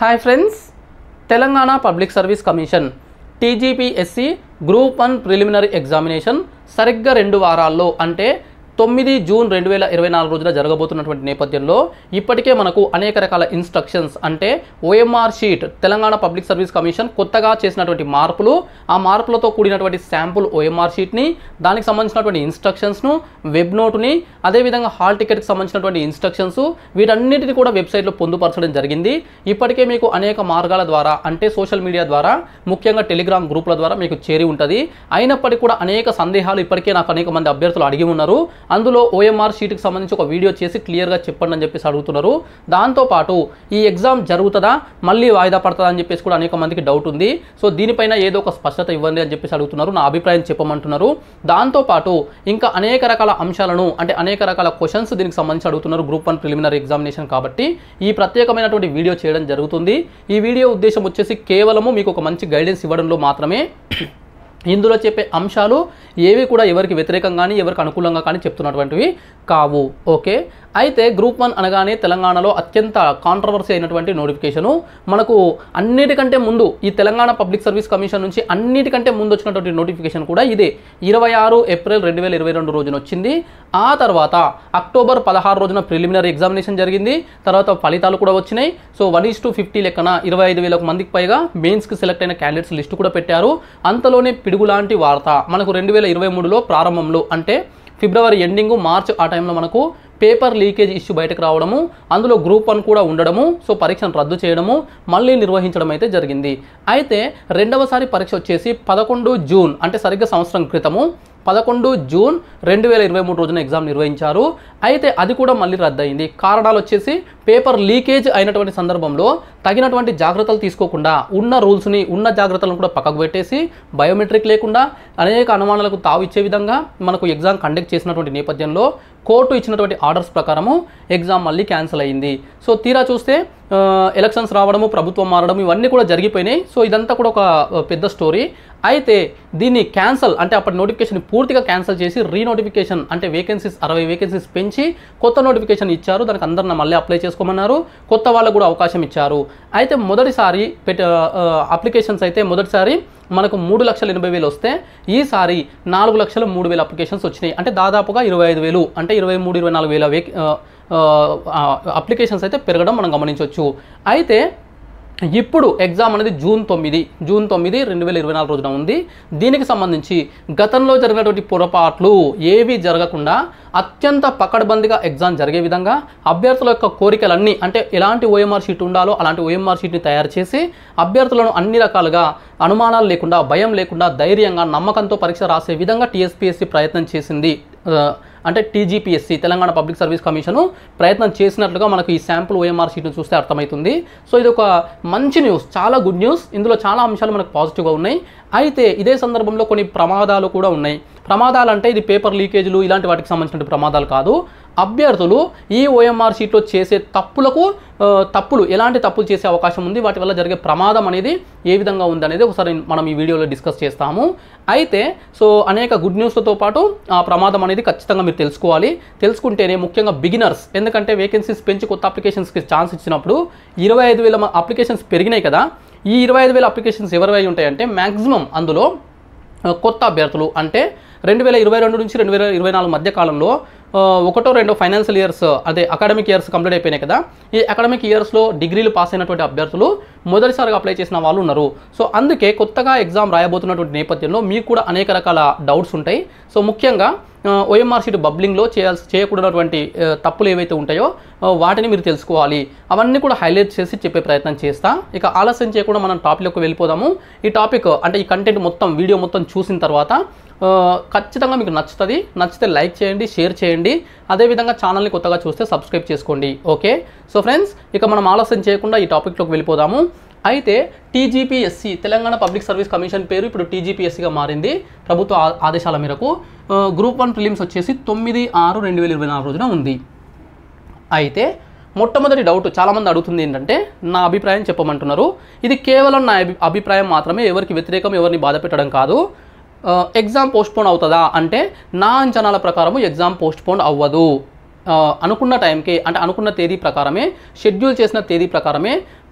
hi friends Telangana public service commission TGPSC group one preliminary examination సరిగ్గా రెండు వారాల్లో అంటే తొమ్మిది జూన్ రెండు వేల ఇరవై నాలుగు రోజున జరగబోతున్నటువంటి నేపథ్యంలో ఇప్పటికే మనకు అనేక రకాల ఇన్స్ట్రక్షన్స్ అంటే OMR sheet Telangana public service commission కొత్తగా చేసినటువంటి మార్పులు ఆ మార్పులతో కూడినటువంటి శాంపుల్ ఓఎంఆర్ షీట్ని దానికి సంబంధించినటువంటి ఇన్స్ట్రక్షన్స్ను వెబ్ నోటుని అదేవిధంగా హాల్ టికెట్కి సంబంధించినటువంటి ఇన్స్ట్రక్షన్స్ వీటన్నిటిని కూడా వెబ్సైట్లో పొందుపరచడం జరిగింది ఇప్పటికే మీకు అనేక మార్గాల ద్వారా అంటే సోషల్ మీడియా ద్వారా ముఖ్యంగా టెలిగ్రామ్ గ్రూపుల ద్వారా మీకు చేరి ఉంటుంది అయినప్పటికీ కూడా అనేక సందేహాలు ఇప్పటికే నాకు అనేక మంది అభ్యర్థులు అడిగి ఉన్నారు అందులో ఓఎంఆర్ షీట్కి సంబంధించి ఒక వీడియో చేసి క్లియర్గా చెప్పండి అని చెప్పేసి అడుగుతున్నారు దాంతోపాటు ఈ ఎగ్జామ్ జరుగుతుందా మళ్ళీ వాయిదా పడుతుందా అని చెప్పేసి కూడా అనేక మందికి డౌట్ ఉంది సో దీనిపైన ఏదో ఒక స్పష్టత ఇవ్వండి అని చెప్పేసి అడుగుతున్నారు నా అభిప్రాయం చెప్పమంటున్నారు దాంతోపాటు ఇంకా అనేక రకాల అంశాలను అంటే అనేక రకాల క్వశ్చన్స్ దీనికి సంబంధించి అడుగుతున్నారు గ్రూప్ వన్ ప్రిలిమినరీ ఎగ్జామినేషన్ కాబట్టి ఈ ప్రత్యేకమైనటువంటి వీడియో చేయడం జరుగుతుంది ఈ వీడియో ఉద్దేశం వచ్చేసి కేవలము మీకు ఒక మంచి గైడెన్స్ ఇవ్వడంలో మాత్రమే ఇందులో చెప్పే అంశాలు ఏవి కూడా ఎవరికి వ్యతిరేకంగా కానీ ఎవరికి అనుకూలంగా కానీ చెప్తున్నటువంటివి కావు ఓకే అయితే గ్రూప్ వన్ అనగానే తెలంగాణలో అత్యంత కాంట్రవర్సీ అయినటువంటి నోటిఫికేషను మనకు అన్నిటికంటే ముందు ఈ తెలంగాణ పబ్లిక్ సర్వీస్ కమిషన్ నుంచి అన్నిటికంటే ముందు వచ్చినటువంటి నోటిఫికేషన్ కూడా ఇదే ఇరవై ఆరు ఏప్రిల్ రెండు వేల ఇరవై రెండు రోజున వచ్చింది ఆ తర్వాత అక్టోబర్ పదహారు రోజున ప్రిలిమినరీ ఎగ్జామినేషన్ జరిగింది తర్వాత ఫలితాలు కూడా వచ్చినాయి so one is to fifty లెక్కన ఇరవై ఐదు వేలకు మందికి పైగా మెయిన్స్కి సెలెక్ట్ అయిన క్యాండిడేట్స్ లిస్టు కూడా పెట్టారు అంతలోనే పిడుగులాంటి వార్త మనకు రెండు వేల ఇరవై మూడులో ప్రారంభంలో అంటే ఫిబ్రవరి ఎండింగ్ మార్చ్ ఆ టైంలో మనకు పేపర్ లీకేజ్ ఇష్యూ బయటకు రావడము అందులో గ్రూప్ వన్ కూడా ఉండడము సో పరీక్షను రద్దు చేయడము మళ్ళీ నిర్వహించడం అయితే జరిగింది అయితే రెండవసారి పరీక్ష వచ్చేసి పదకొండు జూన్ అంటే సరిగ్గా సంవత్సరం క్రితము పదకొండు జూన్ రెండు వేల ఇరవై మూడు రోజున ఎగ్జామ్ నిర్వహించారు అయితే అది కూడా మళ్ళీ రద్దయింది కారణాలు వచ్చేసి పేపర్ లీకేజ్ అయినటువంటి సందర్భంలో తగినటువంటి జాగ్రత్తలు తీసుకోకుండా ఉన్న రూల్స్ని ఉన్న జాగ్రత్తలను కూడా పక్కకు పెట్టేసి బయోమెట్రిక్ లేకుండా అనేక అనుమానాలకు తావు ఇచ్చే విధంగా మనకు ఎగ్జామ్ కండక్ట్ చేసినటువంటి నేపథ్యంలో కోర్టు ఇచ్చినటువంటి ఆర్డర్స్ ప్రకారము ఎగ్జామ్ మళ్ళీ క్యాన్సిల్ అయ్యింది సో తీరా చూస్తే ఆ, ఎలక్షన్స్ రావడము ప్రభుత్వం మారడం ఇవన్నీ కూడా జరిగిపోయినాయి సో ఇదంతా కూడా ఒక ఆ, పెద్ద స్టోరీ అయితే దీన్ని క్యాన్సల్ అంటే అప్పటి నోటిఫికేషన్ పూర్తిగా క్యాన్సిల్ చేసి రీనోటిఫికేషన్ అంటే వేకెన్సీస్ అరవై వేకెన్సీస్ పెంచి కొత్త నోటిఫికేషన్ ఇచ్చారు దానికి అందరిని మళ్ళీ అప్లై చేసుకోమన్నారు కొత్త వాళ్ళకు కూడా అవకాశం ఇచ్చారు అయితే మొదటిసారి పెట్ట అప్లికేషన్స్ అయితే మొదటిసారి మనకు మూడు లక్షల ఎనభై వేలు వస్తే ఈసారి నాలుగు లక్షల మూడు వేల అప్లికేషన్స్ వచ్చినాయి అంటే దాదాపుగా ఇరవై ఐదు వేలు అంటే ఇరవై మూడు ఇరవై నాలుగు వేల వేక్ అప్లికేషన్స్ అయితే పెరగడం మనం గమనించవచ్చు అయితే ఇప్పుడు ఎగ్జామ్ అనేది జూన్ తొమ్మిది జూన్ తొమ్మిది రెండు వేల ఇరవై నాలుగు రోజున ఉంది దీనికి సంబంధించి గతంలో జరిగినటువంటి పొరపాట్లు ఏవి జరగకుండా అత్యంత పకడ్బందీగా ఎగ్జామ్ జరిగే విధంగా అభ్యర్థుల యొక్క కోరికలన్నీ అంటే ఎలాంటి ఓఎంఆర్ షీట్ ఉండాలో అలాంటి ఓఎంఆర్ షీట్ని తయారు చేసి అభ్యర్థులను అన్ని రకాలుగా అనుమానాలు లేకుండా భయం లేకుండా ధైర్యంగా నమ్మకంతో పరీక్ష రాసే విధంగా టీఎస్పీఎస్సీ ప్రయత్నం చేసింది ఆ, అంటే TGPSC Telangana public service commission ప్రయత్నం చేసినట్లుగా మనకు ఈ శాంపుల్ ఓఎంఆర్ షీట్ను చూస్తే అర్థమవుతుంది సో ఇది ఒక మంచి న్యూస్ చాలా గుడ్ న్యూస్ ఇందులో చాలా అంశాలు మనకు పాజిటివ్గా ఉన్నాయి అయితే ఇదే సందర్భంలో కొన్ని ప్రమాదాలు కూడా ఉన్నాయి ప్రమాదాలు అంటే ఇది పేపర్ లీకేజ్లు ఇలాంటి వాటికి సంబంధించిన ప్రమాదాలు కాదు అభ్యర్థులు ఈ ఓఎంఆర్ షీట్లో చేసే తప్పులకు ఆ, తప్పులు ఎలాంటి తప్పులు చేసే అవకాశం ఉంది వాటి వల్ల జరిగే ప్రమాదం అనేది ఏ విధంగా ఉంది అనేది ఒకసారి మనం ఈ వీడియోలో డిస్కస్ చేస్తాము అయితే సో అనేక గుడ్ న్యూస్లతో పాటు ఆ ప్రమాదం అనేది ఖచ్చితంగా మీరు తెలుసుకోవాలి తెలుసుకుంటేనే ముఖ్యంగా బిగినర్స్ ఎందుకంటే వేకెన్సీస్ పెంచి కొత్త అప్లికేషన్స్కి ఛాన్స్ ఇచ్చినప్పుడు ఇరవై ఐదు వేల అప్లికేషన్స్ పెరిగినాయి కదా ఈ ఇరవై ఐదు వేల అప్లికేషన్స్ ఎవరివై ఉంటాయంటే మ్యాక్సిమం అందులో ఆ, కొత్త అభ్యర్థులు అంటే రెండు వేల ఇరవై రెండు నుంచి రెండు వేల ఇరవై నాలుగు మధ్య కాలంలో ఆ, ఒకటో రెండో ఫైనాన్షియల్ ఇయర్స్ అదే అకాడమిక్ ఇయర్స్ కంప్లీట్ అయిపోయినాయి కదా ఈ అకాడమిక్ ఇయర్స్లో డిగ్రీలు పాస్ అయినటువంటి అభ్యర్థులు మొదటిసారిగా అప్లై చేసిన వాళ్ళు ఉన్నారు సో అందుకే కొత్తగా ఎగ్జామ్ రాయబోతున్నటువంటి నేపథ్యంలో మీకు కూడా అనేక రకాల డౌట్స్ ఉంటాయి సో ముఖ్యంగా ఓఎంఆర్ షీట్ బబ్లింగ్లో చేయాల్సి చేయకూడనటువంటి ఆ, తప్పులు ఏవైతే ఉంటాయో ఆ, వాటిని మీరు తెలుసుకోవాలి అవన్నీ కూడా హైలైట్ చేసి చెప్పే ప్రయత్నం చేస్తా ఇక ఆలస్యం చేయకుండా మనం టాపిక్లోకి వెళ్ళిపోదాము ఈ టాపిక్ అంటే ఈ కంటెంట్ మొత్తం వీడియో మొత్తం చూసిన తర్వాత ఆ, ఖచ్చితంగా మీకు నచ్చుతుంది నచ్చితే లైక్ చేయండి షేర్ చేయండి అదేవిధంగా ఛానల్ని కొత్తగా చూస్తే సబ్స్క్రైబ్ చేసుకోండి ఓకే సో ఫ్రెండ్స్ ఇక మనం ఆలస్యం చేయకుండా ఈ టాపిక్లోకి వెళ్ళిపోదాము అయితే TGPSC Telangana public service commission పేరు ఇప్పుడు టీజీపీఎస్సిగా మారింది ప్రభుత్వ ఆ- ఆదేశాల మేరకు ఆ, గ్రూప్ వన్ ప్రిలిమ్స్ వచ్చేసి తొమ్మిది ఆరు రెండు వేల ఇరవై నాలుగు రోజున ఉంది అయితే మొట్టమొదటి డౌట్ చాలామంది అడుగుతుంది ఏంటంటే నా అభిప్రాయం చెప్పమంటున్నారు ఇది కేవలం నా అభి- అభిప్రాయం మాత్రమే ఎవరికి వ్యతిరేకం ఎవరిని బాధ పెట్టడం కాదు ఆ, ఎగ్జామ్ పోస్ట్పోన్ అవుతుందా అంటే నా అంచనాల ప్రకారం ఎగ్జామ్ పోస్ట్పోన్ అవ్వదు ఆ, అనుకున్న టైంకి అంటే అనుకున్న తేదీ ప్రకారమే షెడ్యూల్ చేసిన తేదీ ప్రకారమే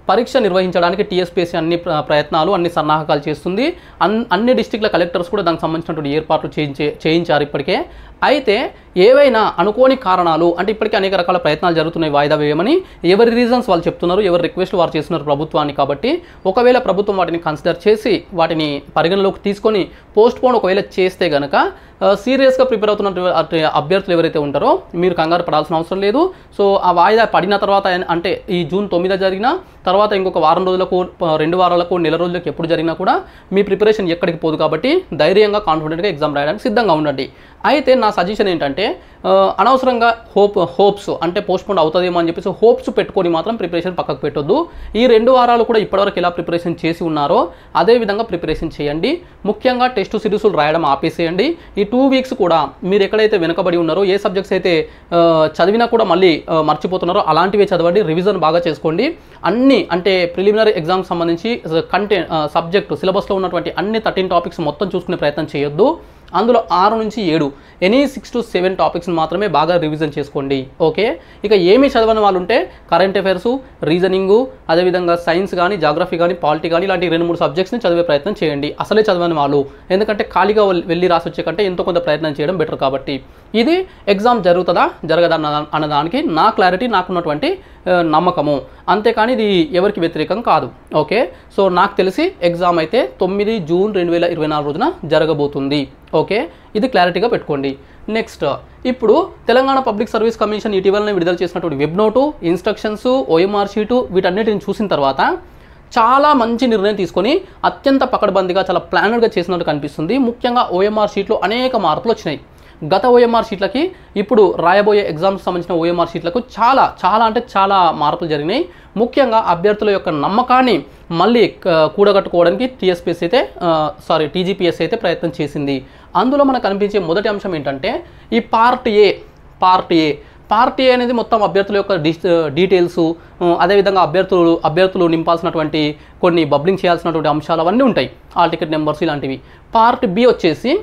పరీక్ష నిర్వహించడానికి టీఎస్పీఎస్సీ అన్ని ప్ర- ప్రయత్నాలు అన్ని సన్నాహకాలు చేస్తుంది అన్ అన్ని డిస్టిక్ల కలెక్టర్స్ కూడా దానికి సంబంధించినటువంటి ఏర్పాట్లు చేయించే చేయించారు ఇప్పటికే అయితే ఏవైనా అనుకోని కారణాలు అంటే ఇప్పటికే అనేక రకాల ప్రయత్నాలు జరుగుతున్నాయి వాయిదా వేయమని ఎవరి రీజన్స్ వాళ్ళు చెప్తున్నారు ఎవరి రిక్వెస్ట్ వారు చేస్తున్నారు ప్రభుత్వాన్ని కాబట్టి ఒకవేళ ప్రభుత్వం వాటిని కన్సిడర్ చేసి వాటిని పరిగణలోకి తీసుకొని పోస్ట్ పోన్ ఒకవేళ చేస్తే గనక సీరియస్గా ప్రిపేర్ అవుతున్నటువంటి అభ్యర్థులు ఎవరైతే ఉంటారో మీరు కంగారు పడాల్సిన అవసరం లేదు సో ఆ వాయిదా పడిన తర్వాత ఆయన- అంటే ఈ జూన్ తొమ్మిది జరిగిన తర్వాత ఇంకొక వారం రోజులకు ప- రెండు వారాలకు నెల రోజులకు ఎప్పుడు జరిగినా కూడా మీ ప్రిపరేషన్ ఎక్కడికి పోదు కాబట్టి ధైర్యంగా కాన్ఫిడెంట్గా ఎగ్జామ్ రాయడానికి సిద్ధంగా ఉండండి అయితే నా సజెషన్ ఏంటంటే ఆ, అనవసరంగా హోప్ హోప్స్ అంటే పోస్ట్పోన్ అవుతుందేమో అని చెప్పేసి హోప్స్ పెట్టుకొని మాత్రం ప్రిపరేషన్ పక్కకు పెట్టొద్దు ఈ రెండు వారాలు కూడా ఇప్పటివరకు ఎలా ప్రిపరేషన్ చేసి ఉన్నారో అదే విధంగా ప్రిపరేషన్ చేయండి ముఖ్యంగా టెస్ట్ సిరీస్లు రాయడం ఆపేసేయండి ఈ టూ వీక్స్ కూడా మీరు ఎక్కడైతే వెనుకబడి ఉన్నారో ఏ సబ్జెక్ట్స్ అయితే ఆ, చదివినా కూడా మళ్ళీ ఆ, మర్చిపోతున్నారో అలాంటివే చదవండి రివిజన్ బాగా చేసుకోండి అన్ని అంటే ప్రిలిమినరీ ఎగ్జామ్ సంబంధించి కంటెంట్ సబ్జెక్టు సిలబస్లో ఉన్నటువంటి అన్ని థర్టీన్ టాపిక్స్ మొత్తం చూసుకునే ప్రయత్నం చేయొద్దు అందులో ఆరు నుంచి ఏడు ఎనీ సిక్స్ టు సెవెన్ టాపిక్స్ని మాత్రమే బాగా రివిజన్ చేసుకోండి ఓకే ఇక ఏమి చదవని వాళ్ళు ఉంటే కరెంట్ అఫైర్స్ రీజనింగు అదేవిధంగా సైన్స్ కానీ జాగ్రఫీ కానీ పాలిటీ కానీ ఇలాంటి రెండు మూడు సబ్జెక్ట్స్ని చదివే ప్రయత్నం చేయండి అసలే చదవని వాళ్ళు ఎందుకంటే ఖాళీగా వెల్- వెళ్ళి రాసి వచ్చే కంటే ఎంతో కొంత ప్రయత్నం చేయడం బెటర్ కాబట్టి ఇది ఎగ్జామ్ జరుగుతుందా జరగదా అన్న అన్నదానికి నా క్లారిటీ నాకున్నటువంటి ఆ, నమ్మకము అంతేకాని ఇది ఎవరికి వ్యతిరేకం కాదు ఓకే సో నాకు తెలిసి ఎగ్జామ్ అయితే తొమ్మిది జూన్ రెండు వేల ఇరవై నాలుగు రోజున జరగబోతుంది ఓకే ఇది క్లారిటీగా పెట్టుకోండి నెక్స్ట్ ఇప్పుడు తెలంగాణ పబ్లిక్ సర్వీస్ కమిషన్ ఇటీవలనే విడుదల చేసినటువంటి web note instructions OMR sheet వీటన్నిటిని చూసిన తర్వాత చాలా మంచి నిర్ణయం తీసుకొని అత్యంత పకడ్బందీగా చాలా ప్లానెడ్గా చేసినట్టు కనిపిస్తుంది ముఖ్యంగా ఓఎంఆర్ షీట్లో అనేక మార్పులు వచ్చినాయి గత ఓఎంఆర్ షీట్లకి ఇప్పుడు రాయబోయే ఎగ్జామ్స్కి సంబంధించిన ఓఎంఆర్ షీట్లకు చాలా చాలా అంటే చాలా మార్పులు జరిగినాయి ముఖ్యంగా అభ్యర్థుల యొక్క నమ్మకాన్ని మళ్ళీ క- కూడగట్టుకోవడానికి టీఎస్పీఎస్ అయితే సారీ టీజీపీఎస్ అయితే ప్రయత్నం చేసింది అందులో మనకు కనిపించే మొదటి అంశం ఏంటంటే ఈ part A part A part A అనేది మొత్తం అభ్యర్థుల యొక్క డి డీటెయిల్స్ అదేవిధంగా అభ్యర్థులు అభ్యర్థులు నింపాల్సినటువంటి కొన్ని బబ్లింగ్ చేయాల్సినటువంటి అంశాలు అవన్నీ ఉంటాయి ఆల్ టికెట్ నెంబర్స్ ఇలాంటివి పార్ట్ బి వచ్చేసి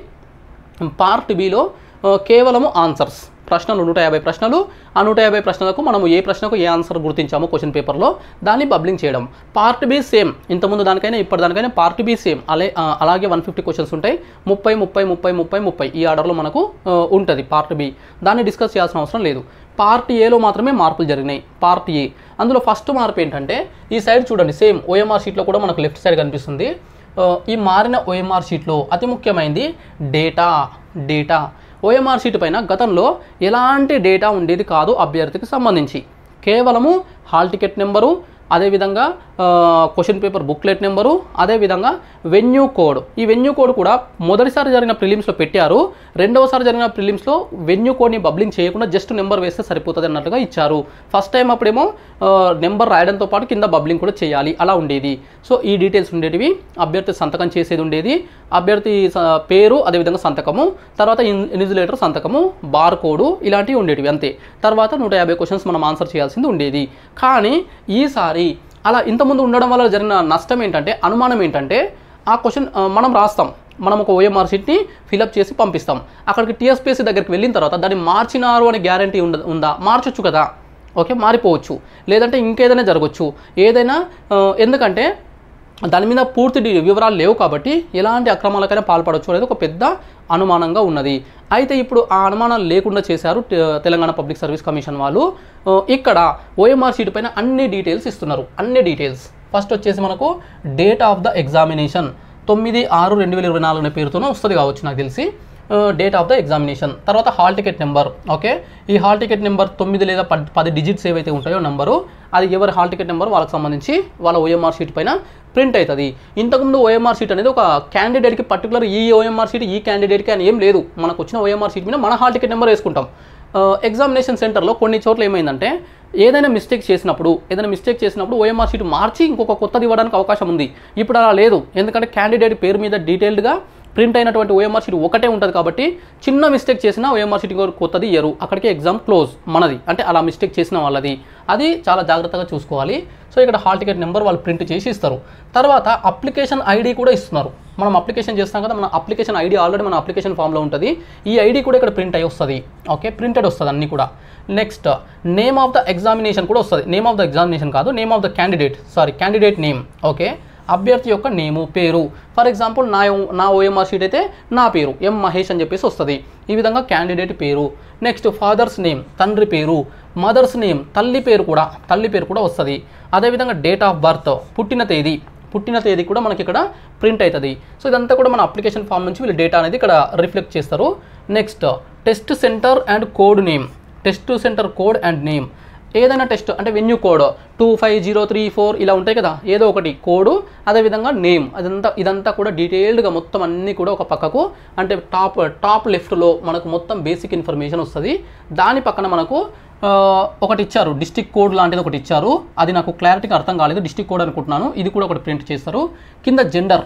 పార్ట్ బిలో కేవలము ఆన్సర్స్ ప్రశ్నలు నూట యాభై ప్రశ్నలు ఆ నూట యాభై ప్రశ్నలకు మనము ఏ ప్రశ్నకు ఏ ఆన్సర్ గుర్తించామో క్వశ్చన్ పేపర్లో దాన్ని బబ్లింగ్ చేయడం పార్ట్ బి సేమ్ ఇంతకుముందు దానికైనా ఇప్పటిదానికైనా పార్ట్ బి సేమ్ అలే ఆ, అలాగే వన్ ఫిఫ్టీ క్వశ్చన్స్ ఉంటాయి ముప్పై ముప్పై ముప్పై ముప్పై ముప్పై ఈ ఆర్డర్లో మనకు ఉంటుంది పార్ట్ బి దాన్ని డిస్కస్ చేయాల్సిన అవసరం లేదు పార్ట్ ఏలో మాత్రమే మార్పులు జరిగినాయి పార్ట్ ఏ అందులో ఫస్ట్ మార్పు ఏంటంటే ఈ సైడ్ చూడండి సేమ్ ఓఎంఆర్ షీట్లో కూడా మనకు లెఫ్ట్ సైడ్ కనిపిస్తుంది ఆ, ఈ మారిన ఓఎంఆర్ షీట్లో అతి ముఖ్యమైనది డేటా డేటా ఓఎంఆర్ షీట్ పైన గతంలో ఎలాంటి డేటా ఉండేది కాదు అభ్యర్థికి సంబంధించి కేవలము హాల్ టికెట్ నెంబరు అదేవిధంగా క్వశ్చన్ పేపర్ బుక్లెట్ నెంబరు అదేవిధంగా వెన్యూ కోడ్ ఈ వెన్యూ కోడ్ కూడా మొదటిసారి జరిగిన ప్రిలిమ్స్లో పెట్టారు రెండవసారి జరిగిన ప్రిలిమ్స్లో వెన్యూ కోడ్ని బబ్లింగ్ చేయకుండా జస్ట్ నెంబర్ వేస్తే సరిపోతుంది అన్నట్టుగా ఇచ్చారు ఫస్ట్ టైం అప్పుడేమో నెంబర్ రాయడంతో పాటు కింద బబ్లింగ్ కూడా చేయాలి అలా ఉండేది సో ఈ డీటెయిల్స్ ఉండేటివి అభ్యర్థి సంతకం చేసేది ఉండేది అభ్యర్థి స- పేరు అదేవిధంగా సంతకము తర్వాత ఇన్- ఇన్విజిలేటర్ సంతకము బార్ కోడ్ ఇలాంటివి ఉండేటివి అంతే తర్వాత నూట యాభై క్వశ్చన్స్ మనం ఆన్సర్ చేయాల్సింది ఉండేది కానీ ఈసారి అలా ఇంతకుముందు ఉండడం వల్ల జరిగిన నష్టం ఏంటంటే అనుమానం ఏంటంటే ఆ క్వశ్చన్ ఆ, మనం రాస్తాం మనం ఒక ఓఎంఆర్ షీట్ని ఫిలప్ చేసి పంపిస్తాం అక్కడికి టీఎస్పీఎస్సీ దగ్గరికి వెళ్ళిన తర్వాత దాన్ని మార్చినారు అనే గ్యారంటీ ఉండ ఉందా మార్చొచ్చు కదా ఓకే మారిపోవచ్చు లేదంటే ఇంకేదైనా జరగచ్చు ఏదైనా ఆ, ఎందుకంటే దాని మీద పూర్తి డి- వివరాలు లేవు కాబట్టి ఎలాంటి అక్రమాలకైనా పాల్పడవచ్చు అనేది ఒక పెద్ద అనుమానంగా ఉన్నది అయితే ఇప్పుడు ఆ అనుమానాలు లేకుండా చేశారు తె- తెలంగాణ పబ్లిక్ సర్వీస్ కమిషన్ వాళ్ళు ఆ, ఇక్కడ ఓఎంఆర్ షీట్ పైన అన్ని డీటెయిల్స్ ఇస్తున్నారు అన్ని డీటెయిల్స్ ఫస్ట్ వచ్చేసి మనకు డేట్ ఆఫ్ ద ఎగ్జామినేషన్ తొమ్మిది ఆరు రెండు వేల ఇరవై నాలుగు అనే పేరుతోనే వస్తుంది కావచ్చు నాకు తెలిసి డేట్ ఆఫ్ ద ఎగ్జామినేషన్ తర్వాత హాల్ టికెట్ నెంబర్ ఓకే ఈ హాల్ టికెట్ నెంబర్ తొమ్మిది లేదా పద్ పది డిజిట్స్ ఏవైతే ఉంటాయో నెంబరు అది ఎవరి హాల్ టికెట్ నెంబర్ వాళ్ళకి సంబంధించి వాళ్ళ ఓఎంఆర్ షీట్ పైన ప్రింట్ అవుతుంది ఇంతకుముందు ఓఎంఆర్ షీట్ అనేది ఒక క్యాండిడేట్కి పర్టికులర్ ఈ ఓఎంఆర్ షీట్ ఈ క్యాండిడేట్కి అని ఏం లేదు మనకు వచ్చిన ఓఎంఆర్ షీట్ మీద మన హాల్ టికెట్ నెంబర్ వేసుకుంటాం ఎగ్జామినేషన్ సెంటర్లో కొన్ని చోట్ల ఏమైందంటే ఏదైనా మిస్టేక్ చేసినప్పుడు ఏదైనా మిస్టేక్ చేసినప్పుడు ఓఎంఆర్ షీట్ మార్చి ఇంకొక కొత్తది ఇవ్వడానికి అవకాశం ఉంది ఇప్పుడు అలా లేదు ఎందుకంటే క్యాండిడేట్ పేరు మీద డీటెయిల్డ్గా ప్రింట్ అయినటువంటి ఓఎంఆర్ షీట్ ఒకటే ఉంటుంది కాబట్టి చిన్న మిస్టేక్ చేసినా ఓఎంఆర్ షీట్ ఇంకొక కొత్తది ఇయ్యరు అక్కడికి ఎగ్జామ్ క్లోజ్ మనది అంటే అలా మిస్టేక్ చేసిన వాళ్ళది అది చాలా జాగ్రత్తగా చూసుకోవాలి సో ఇక్కడ హాల్ టికెట్ నెంబర్ వాళ్ళు ప్రింట్ చేసి ఇస్తారు తర్వాత అప్లికేషన్ ఐడి కూడా ఇస్తున్నారు మనం అప్లికేషన్ చేస్తాం కదా మన అప్లికేషన్ ఐడి ఆల్రెడీ మన అప్లికేషన్ ఫామ్లో ఉంటుంది ఈ ఐడి కూడా ఇక్కడ ప్రింట్ అయ్యి వస్తుంది ఓకే ప్రింటెడ్ వస్తుంది అన్నీ కూడా next name of the examination కూడా వస్తుంది నేమ్ ఆఫ్ ద ఎగ్జామినేషన్ కాదు name of the candidate sorry candidate name okay అభ్యర్థి యొక్క నేము పేరు ఫర్ ఎగ్జాంపుల్ నా నా ఓఎంఆర్ షీట్ అయితే నా పేరు ఎం మహేష్ అని చెప్పేసి వస్తుంది ఈ విధంగా క్యాండిడేట్ పేరు నెక్స్ట్ ఫాదర్స్ నేమ్ తండ్రి పేరు మదర్స్ నేమ్ తల్లి పేరు కూడా తల్లి పేరు కూడా వస్తుంది అదేవిధంగా డేట్ ఆఫ్ బర్త్ పుట్టిన తేదీ పుట్టిన తేదీ కూడా మనకి ఇక్కడ ప్రింట్ అవుతుంది సో ఇదంతా కూడా మన అప్లికేషన్ ఫామ్ నుంచి వీళ్ళు డేటా అనేది ఇక్కడ రిఫ్లెక్ట్ చేస్తారు next test centre and code name test centre code and name ఏదైనా టెస్ట్ అంటే venue code two five zero three four ఇలా ఉంటాయి కదా ఏదో ఒకటి కోడ్ అదేవిధంగా నేమ్ అదంతా ఇదంతా కూడా డీటెయిల్డ్గా మొత్తం అన్నీ కూడా ఒక పక్కకు అంటే టాప్ టాప్ లెఫ్ట్లో మనకు మొత్తం బేసిక్ ఇన్ఫర్మేషన్ వస్తుంది దాని పక్కన మనకు ఆ, ఒకటి ఇచ్చారు డిస్టిక్ కోడ్ లాంటిది ఒకటి ఇచ్చారు అది నాకు క్లారిటీగా అర్థం కాలేదు డిస్టిక్ కోడ్ అనుకుంటున్నాను ఇది కూడా ఒకటి ప్రింట్ చేస్తారు కింద జెండర్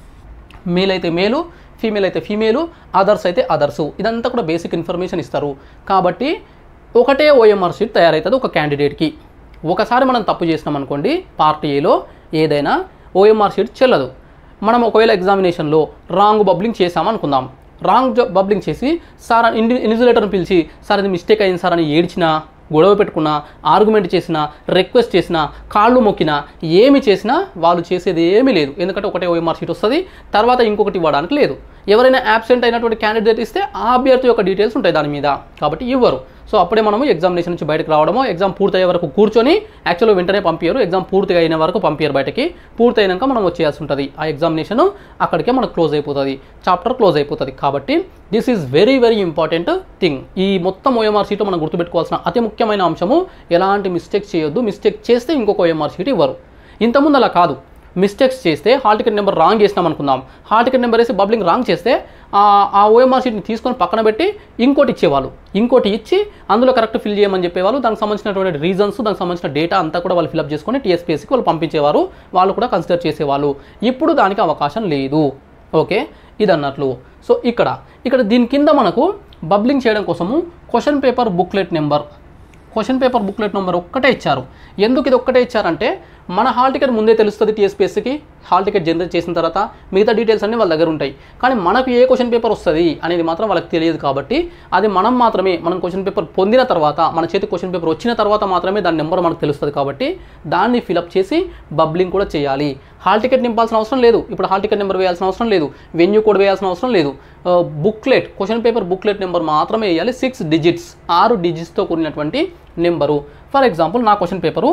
మేల్ అయితే మేలు ఫీమేల్ అయితే ఫీమేలు అదర్స్ అయితే అదర్స్ ఇదంతా కూడా బేసిక్ ఇన్ఫర్మేషన్ ఇస్తారు కాబట్టి ఒకటే ఓఎంఆర్ షీట్ తయారవుతుంది ఒక క్యాండిడేట్కి ఒకసారి మనం తప్పు చేసినాం అనుకోండి పార్ట్ ఏలో ఏదైనా ఓఎంఆర్ షీట్ చెల్లదు మనం ఒకవేళ ఎగ్జామినేషన్లో రాంగ్ బబ్లింగ్ చేసామనుకుందాం రాంగ్ బబ్లింగ్ చేసి సార్ అని ఇన్వి ఇన్విజిలేటర్ని పిలిచి సార్ ఇది మిస్టేక్ అయింది సార్ అని ఏడ్చినా గొడవ పెట్టుకున్నా ఆర్గ్యుమెంట్ చేసినా రిక్వెస్ట్ చేసినా కాళ్ళు మొక్కినా ఏమి చేసినా వాళ్ళు చేసేది ఏమీ లేదు ఎందుకంటే ఒకటే ఓఎంఆర్ షీట్ వస్తుంది తర్వాత ఇంకొకటి ఇవ్వడానికి లేదు ఎవరైనా యాబ్సెంట్ అయినటువంటి క్యాండిడేట్ ఇస్తే ఆ అభ్యర్థి యొక్క డీటెయిల్స్ ఉంటాయి దాని మీద కాబట్టి ఇవ్వరు సో అప్పుడే మనము ఎగ్జామినేషన్ నుంచి బయటకు రావడము ఎగ్జామ్ పూర్తయ్యే వరకు కూర్చొని యాక్చువల్గా వెంటనే పంపించారు ఎగ్జామ్ పూర్తిగా అయిన వరకు పంపించారు బయటకి పూర్తయినాక మనం వచ్చేయాల్సి ఉంటుంది ఆ ఎగ్జామినేషన్ అక్కడికే మనకు క్లోజ్ అయిపోతుంది చాప్టర్ క్లోజ్ అయిపోతుంది కాబట్టి this is very very important thing ఈ మొత్తం ఓఎంఆర్ షీట్ మనం గుర్తుపెట్టుకోవాల్సిన అతి ముఖ్యమైన అంశము ఎలాంటి మిస్టేక్ చేయొద్దు మిస్టేక్ చేస్తే ఇంకొక ఓఎంఆర్ షీట్ ఇవ్వరు ఇంతకుముందు అలా కాదు మిస్టేక్స్ చేస్తే హాల్ టికెట్ నెంబర్ రాంగ్ చేసినాం అనుకుందాం హాల్ టికెట్ నెంబర్ వేసి బబ్లింగ్ రాంగ్ చేస్తే ఆ- ఆ ఓఎంఆర్ షీట్ని తీసుకొని పక్కన పెట్టి ఇంకోటి ఇచ్చేవాళ్ళు ఇంకోటి ఇచ్చి అందులో కరెక్ట్ ఫిల్ చేయమని చెప్పేవాళ్ళు దానికి సంబంధించినటువంటి రీజన్స్ దానికి సంబంధించిన డేటా అంతా కూడా వాళ్ళు ఫిల్అప్ చేసుకొని టీఎస్పీఎస్కి వాళ్ళు పంపించేవారు వాళ్ళు కూడా కన్సిడర్ చేసేవాళ్ళు ఇప్పుడు దానికి అవకాశం లేదు ఓకే ఇది అన్నట్లు సో ఇక్కడ ఇక్కడ దీని కింద మనకు బబ్లింగ్ చేయడం కోసము question paper booklet number question paper booklet number ఒక్కటే ఇచ్చారు ఎందుకు ఇది ఒక్కటే ఇచ్చారంటే మన హాల్ టికెట్ ముందే తెలుస్తుంది టీఎస్పీఎస్సీకి హాల్ టికెట్ జనరేట్ చేసిన తర్వాత మిగతా డీటెయిల్స్ అన్నీ వాళ్ళ దగ్గర ఉంటాయి కానీ మనకు ఏ క్వశ్చన్ పేపర్ వస్తుంది అనేది మాత్రం వాళ్ళకి తెలియదు కాబట్టి అది మనం మాత్రమే మనం క్వశ్చన్ పేపర్ పొందిన తర్వాత మన చేతికి క్వశ్చన్ పేపర్ వచ్చిన తర్వాత మాత్రమే దాని నెంబర్ మనకు తెలుస్తుంది కాబట్టి దాన్ని ఫిలప్ చేసి బబ్లింగ్ కూడా చేయాలి హాల్ టికెట్ నింపాల్సిన అవసరం లేదు ఇప్పుడు హాల్ టికెట్ నెంబర్ వేయాల్సిన అవసరం లేదు వెన్యూ కోడ్ వేయాల్సిన అవసరం లేదు booklet question paper booklet number మాత్రమే వేయాలి సిక్స్ డిజిట్స్ ఆరు డిజిట్స్తో కూడినటువంటి నెంబరు ఫర్ ఎగ్జాంపుల్ నా question paper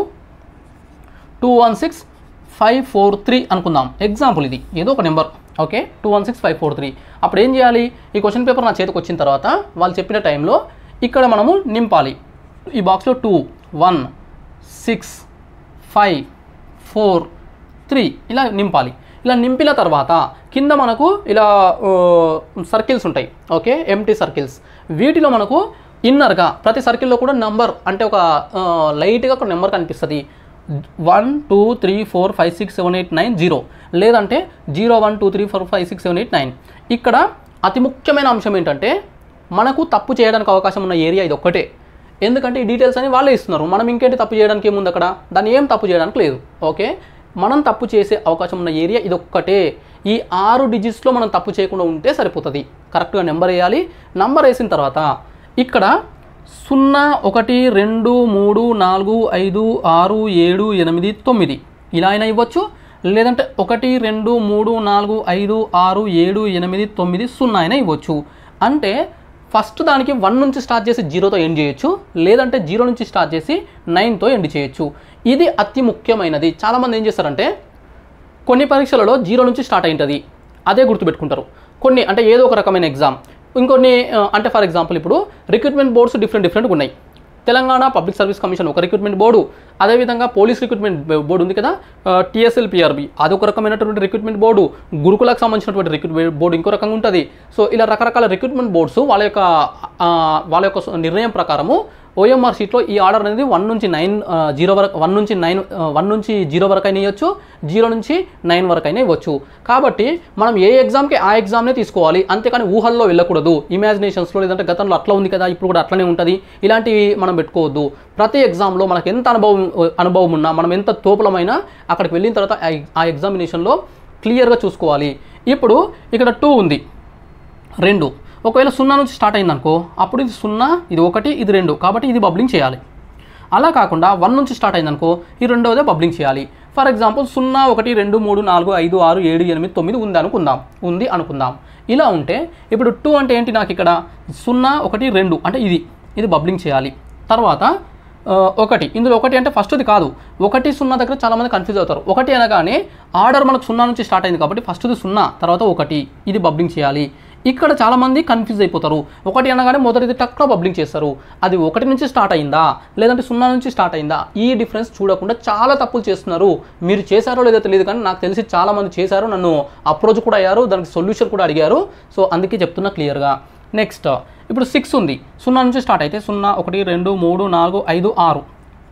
two one six five four three అనుకుందాం ఎగ్జాంపుల్ ఇది ఏదో ఒక number okay two one six five four three అప్పుడు ఏం చేయాలి ఈ క్వశ్చన్ పేపర్ నా చేతికి వచ్చిన తర్వాత వాళ్ళు చెప్పిన టైంలో ఇక్కడ మనము నింపాలి ఈ బాక్స్లో two one six five four three ఇలా నింపాలి ఇలా నింపిన తర్వాత కింద మనకు ఇలా సర్కిల్స్ ఉంటాయి ఓకే ఎంటీ సర్కిల్స్ వీటిలో మనకు ఇన్నర్గా ప్రతి సర్కిల్లో కూడా నంబర్ అంటే ఒక లైట్గా ఒక నెంబర్ కనిపిస్తుంది one two three four five six seven eight nine zero లేదంటే zero one two three four five six seven eight nine ఇక్కడ అతి ముఖ్యమైన అంశం ఏంటంటే మనకు తప్పు చేయడానికి అవకాశం ఉన్న ఏరియా ఇది ఒక్కటే ఎందుకంటే ఈ డీటెయిల్స్ అని వాళ్ళే ఇస్తున్నారు మనం ఇంకేంటి తప్పు చేయడానికి ఏముంది అక్కడ దాన్ని ఏం తప్పు చేయడానికి లేదు ఓకే మనం తప్పు చేసే అవకాశం ఉన్న ఏరియా ఇది ఒక్కటే ఈ ఆరు డిజిట్స్లో మనం తప్పు చేయకుండా ఉంటే సరిపోతుంది కరెక్ట్గా నెంబర్ వేయాలి నంబర్ వేసిన తర్వాత ఇక్కడ సున్నా ఒకటి రెండు మూడు నాలుగు ఐదు ఆరు ఏడు ఎనిమిది తొమ్మిది ఇలా అయినా ఇవ్వచ్చు లేదంటే ఒకటి రెండు మూడు నాలుగు ఐదు ఆరు ఏడు ఎనిమిది తొమ్మిది సున్నా అయినా ఇవ్వచ్చు అంటే ఫస్ట్ దానికి వన్ నుంచి స్టార్ట్ చేసి జీరోతో ఎండ్ చేయొచ్చు లేదంటే జీరో నుంచి స్టార్ట్ చేసి నైన్తో ఎండ్ చేయొచ్చు ఇది అతి ముఖ్యమైనది చాలామంది ఏం చేస్తారంటే కొన్ని పరీక్షలలో జీరో నుంచి స్టార్ట్ అయింటుంది అదే గుర్తుపెట్టుకుంటారు కొన్ని అంటే ఏదో ఒక రకమైన ఎగ్జామ్ ఇంకొన్ని ఆ, అంటే ఫర్ ఎగ్జాంపుల్ ఇప్పుడు రిక్రూట్మెంట్ బోర్డ్స్ డిఫరెంట్ డిఫరెంట్గా ఉన్నాయి తెలంగాణ పబ్లిక్ సర్వీస్ కమిషన్ ఒక రిక్రూట్మెంట్ బోర్డు అదేవిధంగా పోలీస్ రిక్రూట్మెంట్ బోర్డు ఉంది కదా టీఎస్ఎల్ పిఆర్బి అదొక రకమైనటువంటి రిక్రూట్మెంట్ బోర్డు గురుకులకు సంబంధించినటువంటి రిక్రూట్మెంట్ బోర్డు ఇంకో రకంగా ఉంటుంది సో ఇలా రకరకాల రిక్రూట్మెంట్ బోర్డ్స్ వాళ్ళ యొక్క ఆ, వాళ్ళ యొక్క నిర్ణయం ప్రకారము ఓఎంఆర్ షీట్లో ఈ ఆర్డర్ అనేది వన్ నుంచి నైన్ జీరో వరకు వన్ నుంచి నైన్ వన్ నుంచి జీరో వరకు అయినా ఇవ్వచ్చు జీరో నుంచి నైన్ వరకు అయినా ఇవ్వచ్చు కాబట్టి మనం ఏ ఎగ్జామ్కి ఆ ఎగ్జామ్నే తీసుకోవాలి అంతేకాని ఊహల్లో వెళ్ళకూడదు ఇమాజినేషన్స్లో లేదంటే గతంలో అట్లా ఉంది కదా ఇప్పుడు కూడా అట్లనే ఉంటుంది ఇలాంటివి మనం పెట్టుకోవద్దు ప్రతి ఎగ్జామ్లో మనకు ఎంత అనుభవం అనుభవం ఉన్నా మనం ఎంత తోపులమైనా అక్కడికి వెళ్ళిన తర్వాత ఆ- ఆ ఎగ్జామినేషన్లో క్లియర్గా చూసుకోవాలి ఇప్పుడు ఇక్కడ టూ ఉంది రెండు ఒకవేళ సున్నా నుంచి స్టార్ట్ అయిందనుకో అప్పుడు ఇది సున్నా ఇది ఒకటి ఇది రెండు కాబట్టి ఇది బబ్లింగ్ చేయాలి అలా కాకుండా వన్ నుంచి స్టార్ట్ అయిందనుకో ఈ రెండవదే బబ్లింగ్ చేయాలి ఫర్ ఎగ్జాంపుల్ సున్నా ఒకటి రెండు మూడు నాలుగు ఐదు ఆరు ఏడు ఎనిమిది తొమ్మిది ఉంది అనుకుందాం ఉంది అనుకుందాం ఇలా ఉంటే ఇప్పుడు టూ అంటే ఏంటి నాకు ఇక్కడ సున్నా ఒకటి రెండు అంటే ఇది ఇది బబ్లింగ్ చేయాలి తర్వాత ఆ, ఒకటి ఇందులో ఒకటి అంటే ఫస్ట్ది కాదు ఒకటి సున్నా దగ్గర చాలామంది కన్ఫ్యూజ్ అవుతారు ఒకటి అనగానే ఆర్డర్ మనకు సున్నా నుంచి స్టార్ట్ అయింది కాబట్టి ఫస్ట్ది సున్నా తర్వాత ఒకటి ఇది బబ్లింగ్ చేయాలి ఇక్కడ చాలామంది కన్ఫ్యూజ్ అయిపోతారు ఒకటి అనగానే మొదటిది టక్లో బబ్లింగ్ చేస్తారు అది ఒకటి నుంచి స్టార్ట్ అయిందా లేదంటే సున్నా నుంచి స్టార్ట్ అయిందా ఈ డిఫరెన్స్ చూడకుండా చాలా తప్పులు చేస్తున్నారు మీరు చేశారో లేదో తెలియదు కానీ నాకు తెలిసి చాలామంది చేశారు నన్ను అప్రోచ్ కూడా అయ్యారు దానికి సొల్యూషన్ కూడా అడిగారు సో అందుకే చెప్తున్నా క్లియర్గా నెక్స్ట్ ఇప్పుడు సిక్స్ ఉంది సున్నా నుంచి స్టార్ట్ అయితే సున్నా ఒకటి రెండు మూడు నాలుగు ఐదు ఆరు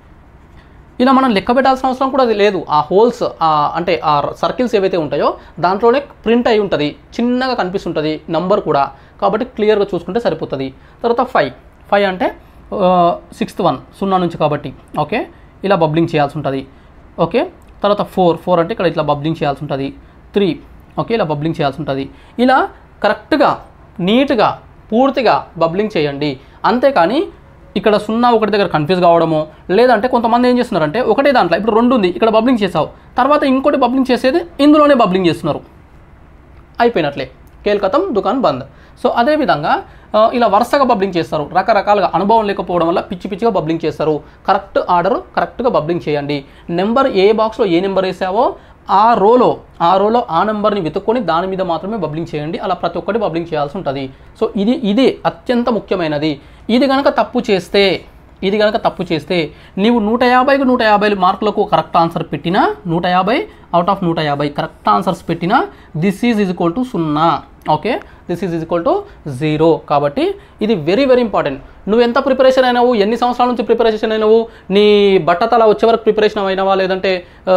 ఇలా మనం లెక్క పెట్టాల్సిన అవసరం కూడా అది లేదు ఆ హోల్స్ అంటే ఆ సర్కిల్స్ ఏవైతే ఉంటాయో దాంట్లోనే ప్రింట్ అయి ఉంటుంది చిన్నగా కనిపిస్తుంటుంది నంబర్ కూడా కాబట్టి క్లియర్గా చూసుకుంటే సరిపోతుంది తర్వాత ఫైవ్ ఫైవ్ అంటే సిక్స్త్ వన్ సున్నా నుంచి కాబట్టి ఓకే ఇలా బబ్లింగ్ చేయాల్సి ఉంటుంది ఓకే తర్వాత ఫోర్ ఫోర్ అంటే ఇక్కడ ఇట్లా బబ్లింగ్ చేయాల్సి ఉంటుంది త్రీ ఓకే ఇలా బబ్లింగ్ చేయాల్సి ఉంటుంది ఇలా కరెక్ట్గా నీట్గా పూర్తిగా బబ్లింగ్ చేయండి అంతేకాని ఇక్కడ సున్నా ఒకటి దగ్గర కన్ఫ్యూజ్ కావడము లేదంటే కొంతమంది ఏం చేస్తున్నారంటే ఒకటే దాంట్లో ఇప్పుడు రెండు ఉంది ఇక్కడ బబ్లింగ్ చేసావు తర్వాత ఇంకోటి బబ్లింగ్ చేసేది ఇందులోనే బబ్లింగ్ చేస్తున్నారు అయిపోయినట్లే కేల్కతం దుకాన్ బంద్ సో అదేవిధంగా ఆ, ఇలా వరుసగా బబ్లింగ్ చేస్తారు రకరకాలుగా అనుభవం లేకపోవడం వల్ల పిచ్చి పిచ్చిగా బబ్లింగ్ చేస్తారు కరెక్ట్ ఆర్డర్ కరెక్ట్గా బబ్లింగ్ చేయండి నెంబర్ ఏ బాక్స్లో ఏ నెంబర్ వేసావో ఆ రోలో ఆ రోలో ఆ నెంబర్ని వెతుక్కొని దాని మీద మాత్రమే బబ్లింగ్ చేయండి అలా ప్రతి ఒక్కటి బబ్లింగ్ చేయాల్సి ఉంటుంది సో ఇది ఇది అత్యంత ముఖ్యమైనది ఇది కనుక తప్పు చేస్తే ఇది కనుక తప్పు చేస్తే నీవు నూట యాభైకి నూట యాభై మార్కులకు కరెక్ట్ ఆన్సర్ పెట్టినా నూట యాభై అవుట్ ఆఫ్ నూట యాభై కరెక్ట్ ఆన్సర్స్ పెట్టినా this is is equal to సున్నా okay this is is equal to zero కాబట్టి ఇది వెరీ వెరీ ఇంపార్టెంట్ నువ్వు ఎంత ప్రిపరేషన్ అయినావు ఎన్ని సంవత్సరాల నుంచి ప్రిపరేషన్ అయినావు నీ బట్టతల వచ్చే వరకు ప్రిపరేషన్ అయినావా లేదంటే ఆ,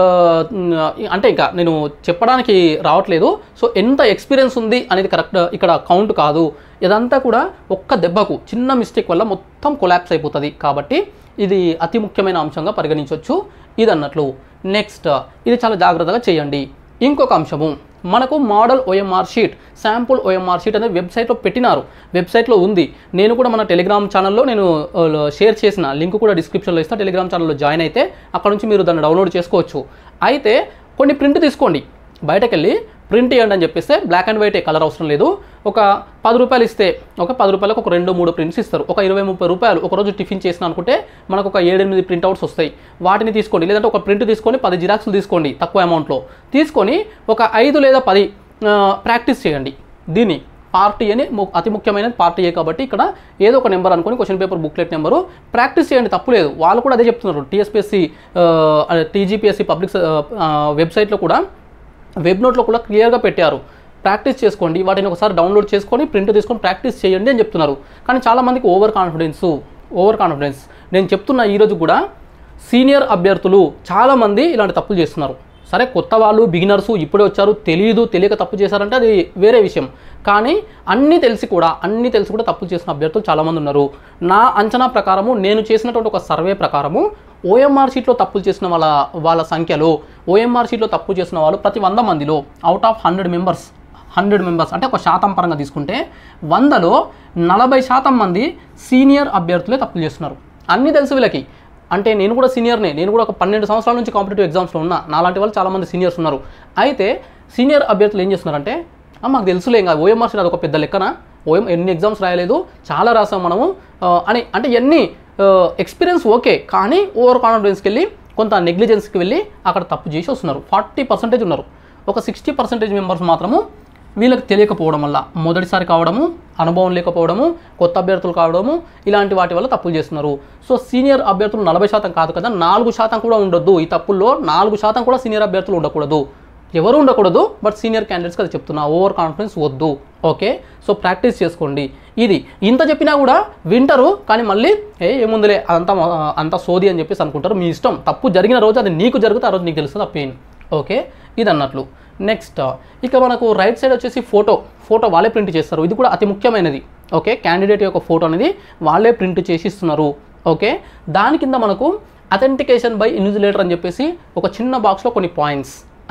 అంటే ఇంకా నేను చెప్పడానికి రావట్లేదు సో ఎంత ఎక్స్పీరియన్స్ ఉంది అనేది కరెక్ట్ ఇక్కడ కౌంట్ కాదు ఇదంతా కూడా ఒక్క దెబ్బకు చిన్న మిస్టేక్ వల్ల మొత్తం కొలాప్స్ అయిపోతుంది కాబట్టి ఇది అతి ముఖ్యమైన అంశంగా పరిగణించవచ్చు ఇది అన్నట్లు నెక్స్ట్ ఇది చాలా జాగ్రత్తగా చేయండి ఇంకొక అంశము మనకు model OMR sheet sample OMR sheet అనేది వెబ్సైట్లో పెట్టినారు వెబ్సైట్లో ఉంది నేను కూడా మన టెలిగ్రామ్ ఛానల్లో నేను ఆ, షేర్ చేసిన లింక్ కూడా డిస్క్రిప్షన్లో ఇస్తాను టెలిగ్రామ్ ఛానల్లో జాయిన్ అయితే అక్కడ నుంచి మీరు దాన్ని డౌన్లోడ్ చేసుకోవచ్చు అయితే కొన్ని ప్రింట్ తీసుకోండి బయటకెళ్ళి ప్రింట్ ఇవ్వండి అని చెప్పేస్తే బ్లాక్ అండ్ వైట్ కలర్ అవసరం లేదు ఒక పది రూపాయలు ఇస్తే ఒక పది రూపాయలకు ఒక రెండు మూడు ప్రింట్స్ ఇస్తారు ఒక ఇరవై ముప్పై రూపాయలు ఒక రోజు టిఫిన్ చేసిన అనుకుంటే మనకు ఒక ఏడెనిమిది ప్రింట్ అవుట్స్ వస్తాయి వాటిని తీసుకోండి లేదంటే ఒక ప్రింట్ తీసుకొని పది జిరాక్స్లు తీసుకోండి తక్కువ అమౌంట్లో తీసుకొని ఒక ఐదు లేదా పది ఆ, ప్రాక్టీస్ చేయండి దీన్ని పార్టీ అని ము- అతి ముఖ్యమైనది పార్టీ ఏ కాబట్టి ఇక్కడ ఏదో ఒక నెంబర్ అనుకొని question paper booklet number practice చేయండి తప్పులేదు వాళ్ళు కూడా అదే చెప్తున్నారు టీఎస్పీఎస్సి టీజీపీఎస్సి పబ్లిక్ వెబ్సైట్లో కూడా వెబ్ నోట్లో కూడా క్లియర్గా పెట్టారు ప్రాక్టీస్ చేసుకోండి వాటిని ఒకసారి డౌన్లోడ్ చేసుకొని ప్రింట్ తీసుకొని ప్రాక్టీస్ చేయండి అని చెప్తున్నారు కానీ చాలామందికి ఓవర్ కాన్ఫిడెన్స్ ఓవర్ కాన్ఫిడెన్స్ నేను చెప్తున్న ఈరోజు కూడా సీనియర్ అభ్యర్థులు చాలామంది ఇలాంటి తప్పులు చేస్తున్నారు సరే కొత్త వాళ్ళు బిగినర్స్ ఇప్పుడే వచ్చారు తెలియదు తెలియక తప్పు చేశారంటే అది వేరే విషయం కానీ అన్నీ తెలిసి కూడా అన్నీ తెలిసి కూడా తప్పులు చేసిన అభ్యర్థులు చాలామంది ఉన్నారు నా అంచనా ప్రకారము నేను చేసినటువంటి ఒక సర్వే ప్రకారము ఓఎంఆర్ షీట్లో తప్పులు చేసిన వాళ్ళ వాళ్ళ సంఖ్యలో ఓఎంఆర్ షీట్లో తప్పు చేసిన వాళ్ళు ప్రతి వంద మందిలో out of hundred members hundred members అంటే ఒక శాతం పరంగా తీసుకుంటే వందలో నలభై శాతం మంది సీనియర్ అభ్యర్థులే తప్పులు చేస్తున్నారు అన్నీ తెలుసు వీళ్ళకి అంటే నేను కూడా సీనియర్నే నేను కూడా ఒక పన్నెండు సంవత్సరాల నుంచి కాంపిటేటివ్ ఎగ్జామ్స్లో ఉన్నా నాలాంటి వాళ్ళు చాలామంది సీనియర్స్ ఉన్నారు అయితే సీనియర్ అభ్యర్థులు ఏం చేస్తున్నారంటే "ఆ, మాకు తెలుసులే ఇంకా ఓఎంఆర్ షీట్ అదొక పెద్ద లెక్కన ఓఎం ఎన్ని ఎగ్జామ్స్ రాయలేదు చాలా రాసాం మనము ఆ, అని అంటే ఎన్ని ఎక్స్పీరియన్స్ ఓకే కానీ ఓవర్ కాన్ఫిడెన్స్కి వెళ్ళి కొంత నెగ్లిజెన్స్కి వెళ్ళి అక్కడ తప్పు చేసి వస్తున్నారు ఫార్టీ పర్సెంటేజ్ ఉన్నారు ఒక సిక్స్టీ పర్సెంటేజ్ మెంబర్స్ మాత్రము వీళ్ళకి తెలియకపోవడం వల్ల మొదటిసారి కావడము అనుభవం లేకపోవడము కొత్త అభ్యర్థులు కావడము ఇలాంటి వాటి వల్ల తప్పులు చేస్తున్నారు సో సీనియర్ అభ్యర్థులు నలభై శాతం కాదు కదా నాలుగు శాతం కూడా ఉండొద్దు ఈ తప్పుల్లో నాలుగు శాతం కూడా సీనియర్ అభ్యర్థులు ఉండకూడదు ఎవరు ఉండకూడదు బట్ సీనియర్ క్యాండిడేట్స్కి అది చెప్తున్నా ఓవర్ కాన్ఫిడెన్స్ వద్దు ఓకే సో ప్రాక్టీస్ చేసుకోండి ఇది ఇంత చెప్పినా కూడా వింటారు కానీ మళ్ళీ ఏ ఏముందిలే అదంతా ఆ, అంతా సోది అని చెప్పేసి అనుకుంటారు మీ ఇష్టం తప్పు జరిగిన రోజు అది నీకు జరిగితే ఆ రోజు నీకు తెలుస్తుంది ఆ పెయిన్ ఓకే ఇది అన్నట్లు నెక్స్ట్ ఇక మనకు రైట్ సైడ్ వచ్చేసి ఫోటో ఫోటో వాళ్ళే ప్రింట్ చేస్తారు ఇది కూడా అతి ముఖ్యమైనది ఓకే క్యాండిడేట్ యొక్క ఫోటో అనేది వాళ్ళే ప్రింట్ చేసి ఇస్తున్నారు ఓకే దాని కింద మనకు అథెంటికేషన్ బై ఇన్విజిలేటర్ అని చెప్పేసి ఒక చిన్న బాక్స్లో కొన్ని పాయింట్స్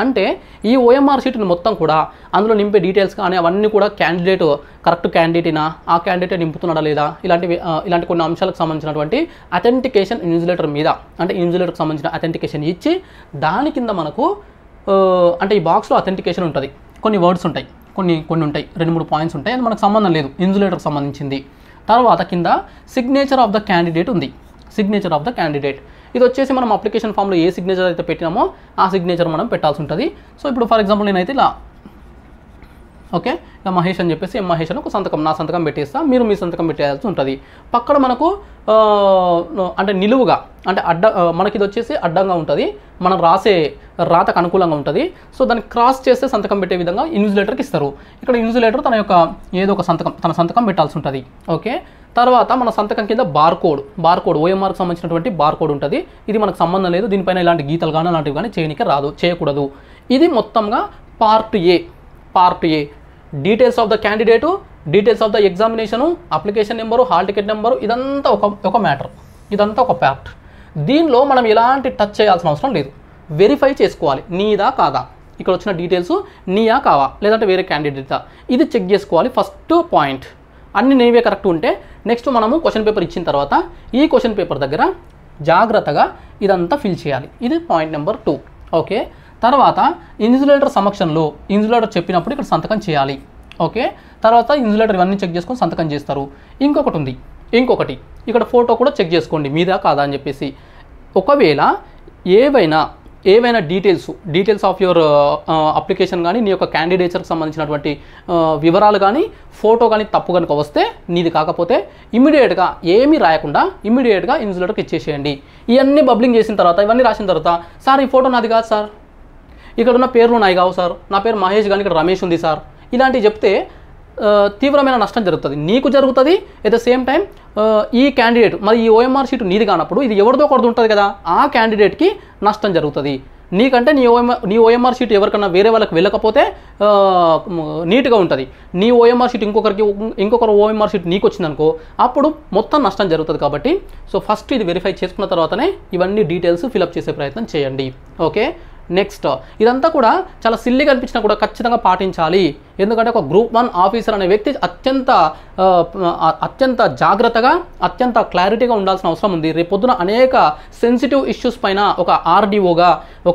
అంటే ఈ ఓఎంఆర్ షీట్ని మొత్తం కూడా అందులో నింపే డీటెయిల్స్ కానీ అవన్నీ కూడా క్యాండిడేట్ కరెక్ట్ క్యాండిడేటినా ఆ క్యాండిడేట్ నింపుతున్నాడా లేదా ఇలాంటివి ఆ, ఇలాంటి కొన్ని అంశాలకు సంబంధించినటువంటి అథెంటికేషన్ ఇన్సులేటర్ మీద అంటే ఇన్సులేటర్కి సంబంధించిన అథెంటికేషన్ ఇచ్చి దాని కింద మనకు ఆ, అంటే ఈ బాక్స్లో అథెంటికేషన్ ఉంటుంది కొన్ని వర్డ్స్ ఉంటాయి కొన్ని కొన్ని ఉంటాయి రెండు మూడు పాయింట్స్ ఉంటాయి అది మనకు సంబంధం లేదు ఇన్సులేటర్కి సంబంధించింది తర్వాత కింద సిగ్నేచర్ ఆఫ్ ద క్యాండిడేట్ ఉంది సిగ్నేచర్ ఆఫ్ ద క్యాండిడేట్ ఇది వచ్చేసి మనం అప్లికేషన్ ఫామ్లో ఏ సిగ్నేచర్ అయితే పెట్టినామో ఆ సిగ్నేచర్ మనం పెట్టాల్సి ఉంటుంది సో ఇప్పుడు ఫర్ ఎగ్జాంపుల్ నేనైతే ఇలా ఓకే ఇలా మహేష్ అని చెప్పేసి ఎం మహేష్ అని ఒక సంతకం నా సంతకం పెట్టేస్తా మీరు మీ సంతకం పెట్టేయాల్సి ఉంటుంది పక్కన మనకు ఆ, అంటే నిలువుగా అంటే అడ్డ ఆ, మనకి ఇది వచ్చేసి అడ్డంగా ఉంటుంది మనం రాసే రాతకు అనుకూలంగా ఉంటుంది సో దాన్ని క్రాస్ చేస్తే సంతకం పెట్టే విధంగా ఇన్సులేటర్కి ఇస్తారు ఇక్కడ ఇన్సులేటర్ తన యొక్క ఏదో ఒక సంతకం తన సంతకం పెట్టాల్సి ఉంటుంది ఓకే తర్వాత మన సంతకం కింద బార్ కోడ్ బార్ కోడ్ ఓఎంఆర్కి సంబంధించినటువంటి బార్ కోడ్ ఉంటుంది ఇది మనకు సంబంధం లేదు దీనిపైన ఇలాంటి గీతలు కానీ అలాంటివి కానీ చేయనికి రాదు చేయకూడదు ఇది మొత్తంగా part A part A details of the candidate details of the examination application number hall ticket number ఇదంతా ఒక ఒక మ్యాటర్ ఇదంతా ఒక పార్ట్ దీనిలో మనం ఎలాంటి టచ్ చేయాల్సిన అవసరం లేదు వెరిఫై చేసుకోవాలి నీదా కాదా ఇక్కడ వచ్చిన డీటెయిల్స్ నీయా కావా లేదంటే వేరే క్యాండిడేటా ఇది చెక్ చేసుకోవాలి ఫస్ట్ పాయింట్ అన్ని నీవే కరెక్ట్ ఉంటే నెక్స్ట్ మనము క్వశ్చన్ పేపర్ ఇచ్చిన తర్వాత ఈ క్వశ్చన్ పేపర్ దగ్గర జాగ్రత్తగా ఇదంతా ఫిల్ చేయాలి ఇది పాయింట్ నెంబర్ టూ ఓకే తర్వాత ఇన్సులేటర్ సమక్షంలో ఇన్సులేటర్ చెప్పినప్పుడు ఇక్కడ సంతకం చేయాలి ఓకే తర్వాత ఇన్సులేటర్ ఇవన్నీ చెక్ చేసుకొని సంతకం చేస్తారు ఇంకొకటి ఉంది ఇంకొకటి ఇక్కడ ఫోటో కూడా చెక్ చేసుకోండి మీదా కాదా అని చెప్పేసి ఒకవేళ ఏవైనా ఏవైనా details details of your application కానీ నీ యొక్క క్యాండిడేచర్కి సంబంధించినటువంటి ఆ, వివరాలు కానీ ఫోటో కానీ తప్పు కనుక వస్తే నీది కాకపోతే ఇమీడియట్గా ఏమీ రాయకుండా ఇమీడియట్గా ఇన్సులేటర్కి ఇచ్చేసేయండి ఇవన్నీ బబ్లింగ్ చేసిన తర్వాత ఇవన్నీ రాసిన తర్వాత సార్ ఈ ఫోటో నాది కాదు సార్ ఇక్కడ ఉన్న పేర్లు నాయి కావు సార్ నా పేరు మహేష్ కానీ ఇక్కడ రమేష్ ఉంది సార్ ఇలాంటివి చెప్తే ఆ, తీవ్రమైన నష్టం జరుగుతుంది నీకు జరుగుతుంది ఎట్ ద సేమ్ టైం ఈ క్యాండిడేట్ మరి ఈ ఓఎంఆర్ షీట్ నీది కానప్పుడు ఇది ఎవరిదో ఒకటి ఉంటుంది కదా ఆ క్యాండిడేట్కి నష్టం జరుగుతుంది నీకంటే నీ ఓఎంఆర్ నీ ఓఎంఆర్ షీట్ ఎవరికన్నా వేరే వాళ్ళకి వెళ్ళకపోతే ఆ, మ్, నీట్గా ఉంటుంది నీ ఓఎంఆర్ షీట్ ఇంకొకరికి ఇంకొకరు ఓఎంఆర్ షీట్ నీకు వచ్చిందనుకో అప్పుడు మొత్తం నష్టం జరుగుతుంది కాబట్టి సో ఫస్ట్ ఇది వెరిఫై చేసుకున్న తర్వాతనే ఇవన్నీ డీటెయిల్స్ ఫిలప్ చేసే ప్రయత్నం చేయండి ఓకే నెక్స్ట్ ఇదంతా కూడా చాలా సిల్లిగా అనిపించినా కూడా ఖచ్చితంగా పాటించాలి ఎందుకంటే ఒక గ్రూప్ వన్ ఆఫీసర్ అనే వ్యక్తి అత్యంత ఆ, ఆ, అత్యంత జాగ్రత్తగా అత్యంత క్లారిటీగా ఉండాల్సిన అవసరం ఉంది రేపొద్దున అనేక సెన్సిటివ్ ఇష్యూస్ పైన ఒక ఆర్డీఓగా ఒక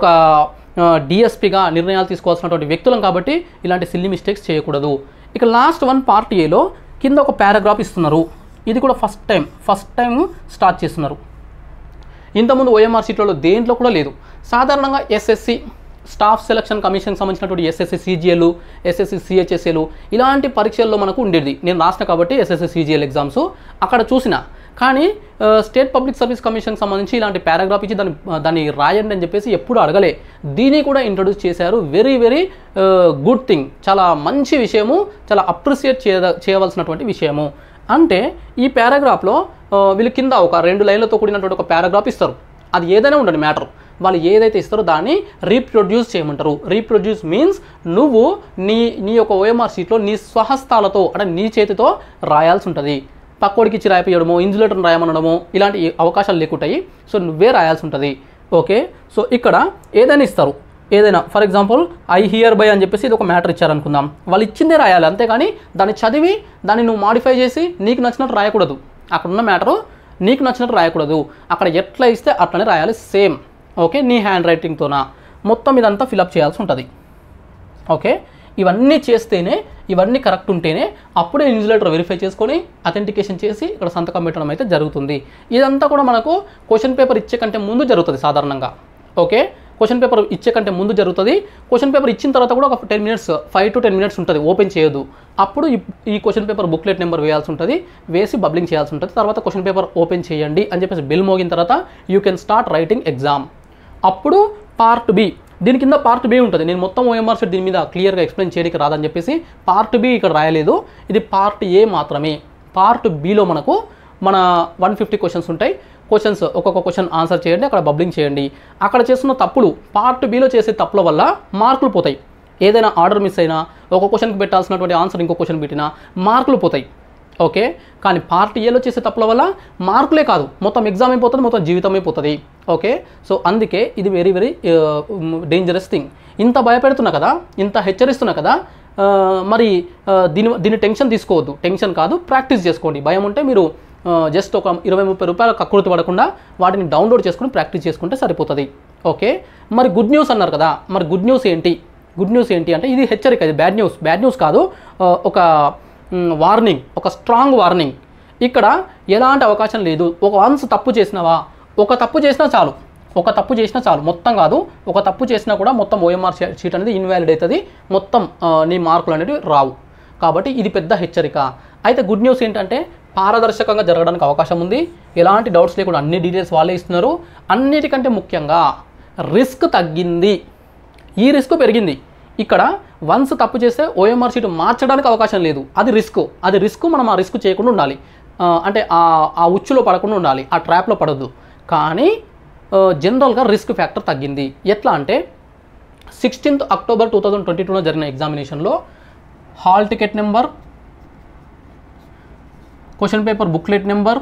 డిఎస్పిగా నిర్ణయాలు తీసుకోవాల్సినటువంటి వ్యక్తులం కాబట్టి ఇలాంటి సిల్లి మిస్టేక్స్ చేయకూడదు ఇక లాస్ట్ వన్ పార్ట్ ఏలో కింద ఒక పారాగ్రాఫ్ ఇస్తున్నారు ఇది కూడా first time first time start చేస్తున్నారు ఇంతకుముందు ఓఎంఆర్ సీట్లలో దేంట్లో కూడా లేదు సాధారణంగా ఎస్ఎస్సి స్టాఫ్ సెలక్షన్ కమిషన్కి సంబంధించినటువంటి ఎస్ఎస్సి సిజిఎల్ ఎస్ఎస్సి సిహెచ్ఎస్ఎల్ ఇలాంటి పరీక్షల్లో మనకు ఉండేది నేను రాసిన కాబట్టి ఎస్ఎస్సి సిజిఎల్ ఎగ్జామ్స్ అక్కడ చూసిన కానీ ఆ, స్టేట్ పబ్లిక్ సర్వీస్ కమిషన్కి సంబంధించి ఇలాంటి పారాగ్రాఫ్ ఇచ్చి దాన్ని దాన్ని రాయండి అని చెప్పేసి ఎప్పుడు అడగలే దీన్ని కూడా ఇంట్రొడ్యూస్ చేశారు వెరీ వెరీ గుడ్ థింగ్ చాలా మంచి విషయము చాలా అప్రిసియేట్ చేయ చేయవలసినటువంటి విషయము అంటే ఈ పారాగ్రాఫ్లో వీళ్ళు కింద ఒక రెండు లైన్లతో కూడినటువంటి ఒక పారాగ్రాఫ్ ఇస్తారు అది ఏదైనా ఉండండి మ్యాటర్ వాళ్ళు ఏదైతే ఇస్తారో దాన్ని రీప్రొడ్యూస్ చేయమంటారు రీప్రొడ్యూస్ మీన్స్ నువ్వు నీ నీ యొక్క ఓఎంఆర్ షీట్లో నీ స్వహస్తాలతో అంటే నీ చేతితో రాయాల్సి ఉంటుంది పక్కోడికి ఇచ్చి రాయిపోయడమో ఇన్సులేటర్ని రాయమనడమో ఇలాంటి అవకాశాలు లేకుంటాయి సో నువ్వే రాయాల్సి ఉంటుంది ఓకే సో ఇక్కడ ఏదైనా ఇస్తారు ఏదైనా for example I hereby అని చెప్పేసి ఇది ఒక మ్యాటర్ ఇచ్చారనుకుందాం వాళ్ళు ఇచ్చిందే రాయాలి అంతేగాని దాన్ని చదివి దాన్ని నువ్వు మాడిఫై చేసి నీకు నచ్చినట్టు రాయకూడదు అక్కడ ఉన్న మ్యాటరు నీకు నచ్చినట్టు రాయకూడదు అక్కడ ఎట్లా ఇస్తే అట్లనే రాయాలి సేమ్ ఓకే నీ హ్యాండ్ రైటింగ్తోన మొత్తం ఇదంతా ఫిలప్ చేయాల్సి ఉంటుంది ఓకే ఇవన్నీ చేస్తేనే ఇవన్నీ కరెక్ట్ ఉంటేనే అప్పుడే ఇన్సులేటర్ వెరిఫై చేసుకొని అథెంటికేషన్ చేసి ఇక్కడ సంతకం పెట్టడం అయితే జరుగుతుంది ఇదంతా కూడా మనకు క్వశ్చన్ పేపర్ ఇచ్చే కంటే ముందు జరుగుతుంది సాధారణంగా ఓకే క్వశ్చన్ పేపర్ ఇచ్చే కంటే ముందు జరుగుతుంది క్వశ్చన్ పేపర్ ఇచ్చిన తర్వాత కూడా ఒక ten minutes five to ten minutes ఉంటుంది ఓపెన్ చేయదు అప్పుడు ఈ- ఈ క్వశ్చన్ పేపర్ బుక్లెట్ నెంబర్ వేయాల్సి ఉంటుంది వేసి బబ్లింగ్ చేయాల్సి ఉంటుంది తర్వాత క్వశ్చన్ పేపర్ ఓపెన్ చేయండి అని చెప్పేసి బిల్ మోగిన తర్వాత you can start writing exam అప్పుడు పార్ట్ బి దీని కింద పార్ట్ బి ఉంటుంది నేను మొత్తం ఓఎంఆర్ షీట్ దీని మీద క్లియర్గా ఎక్స్ప్లెయిన్ చేయడానికి రాదని చెప్పేసి పార్ట్ బి ఇక్కడ రాయలేదు ఇది పార్ట్ ఏ మాత్రమే పార్ట్ బిలో మనకు మన వన్ ఫిఫ్టీ క్వశ్చన్స్ ఉంటాయి క్వశ్చన్స్ ఒక్కొక్క క్వశ్చన్ ఆన్సర్ చేయండి అక్కడ బబ్లింగ్ చేయండి అక్కడ చేస్తున్న తప్పులు పార్ట్ బిలో చేసే తప్పుల వల్ల మార్కులు పోతాయి ఏదైనా ఆర్డర్ మిస్ అయినా ఒక క్వశ్చన్కి పెట్టాల్సినటువంటి ఆన్సర్ ఇంకో క్వశ్చన్ పెట్టినా మార్కులు పోతాయి ఓకే కానీ పార్ట్ ఏలో చేసే తప్పుల వల్ల మార్కులే కాదు మొత్తం ఎగ్జామ్ అయిపోతుంది మొత్తం జీవితం అయిపోతుంది ఓకే సో అందుకే ఇది వెరీ వెరీ డేంజరస్ థింగ్ ఇంత భయపెడుతున్నా కదా ఇంత హెచ్చరిస్తున్నా కదా ఆ, మరి ఆ, దీని దీని టెన్షన్ తీసుకోవద్దు టెన్షన్ కాదు ప్రాక్టీస్ చేసుకోండి భయం ఉంటే మీరు జస్ట్ ఒక ఇరవై ముప్పై రూపాయల కక్కుర్తి పడకుండా వాటిని డౌన్లోడ్ చేసుకుని ప్రాక్టీస్ చేసుకుంటే సరిపోతుంది ఓకే మరి గుడ్ న్యూస్ అన్నారు కదా మరి గుడ్ న్యూస్ ఏంటి గుడ్ న్యూస్ ఏంటి అంటే ఇది హెచ్చరిక ఇది బ్యాడ్ న్యూస్ బ్యాడ్ న్యూస్ కాదు ఆ, ఒక వార్నింగ్ ఒక స్ట్రాంగ్ వార్నింగ్ ఇక్కడ ఎలాంటి అవకాశం లేదు ఒక వన్స్ తప్పు చేసినావా ఒక తప్పు చేసినా చాలు ఒక తప్పు చేసినా చాలు మొత్తం కాదు ఒక తప్పు చేసినా కూడా మొత్తం ఓఎంఆర్ షీట్ అనేది ఇన్వాలిడ్ అవుతుంది మొత్తం ఆ, నీ మార్కులు అనేవి రావు కాబట్టి ఇది పెద్ద హెచ్చరిక అయితే గుడ్ న్యూస్ ఏంటంటే పారదర్శకంగా జరగడానికి అవకాశం ఉంది ఎలాంటి డౌట్స్ లేకుండా అన్ని డీటెయిల్స్ వాళ్ళే ఇస్తున్నారు అన్నిటికంటే ముఖ్యంగా రిస్క్ తగ్గింది ఈ రిస్క్ పెరిగింది ఇక్కడ వన్స్ తప్పు చేస్తే ఓఎంఆర్ షీట్ మార్చడానికి అవకాశం లేదు అది రిస్క్ అది రిస్క్ మనం ఆ రిస్క్ చేయకుండా ఉండాలి ఆ, అంటే ఆ ఆ ఉచ్చులో పడకుండా ఉండాలి ఆ ట్రాప్లో పడద్దు కానీ ఆ, జనరల్గా రిస్క్ ఫ్యాక్టర్ తగ్గింది ఎట్లా అంటే sixteenth October two thousand twenty టూలో జరిగిన ఎగ్జామినేషన్లో hall ticket number question paper booklet number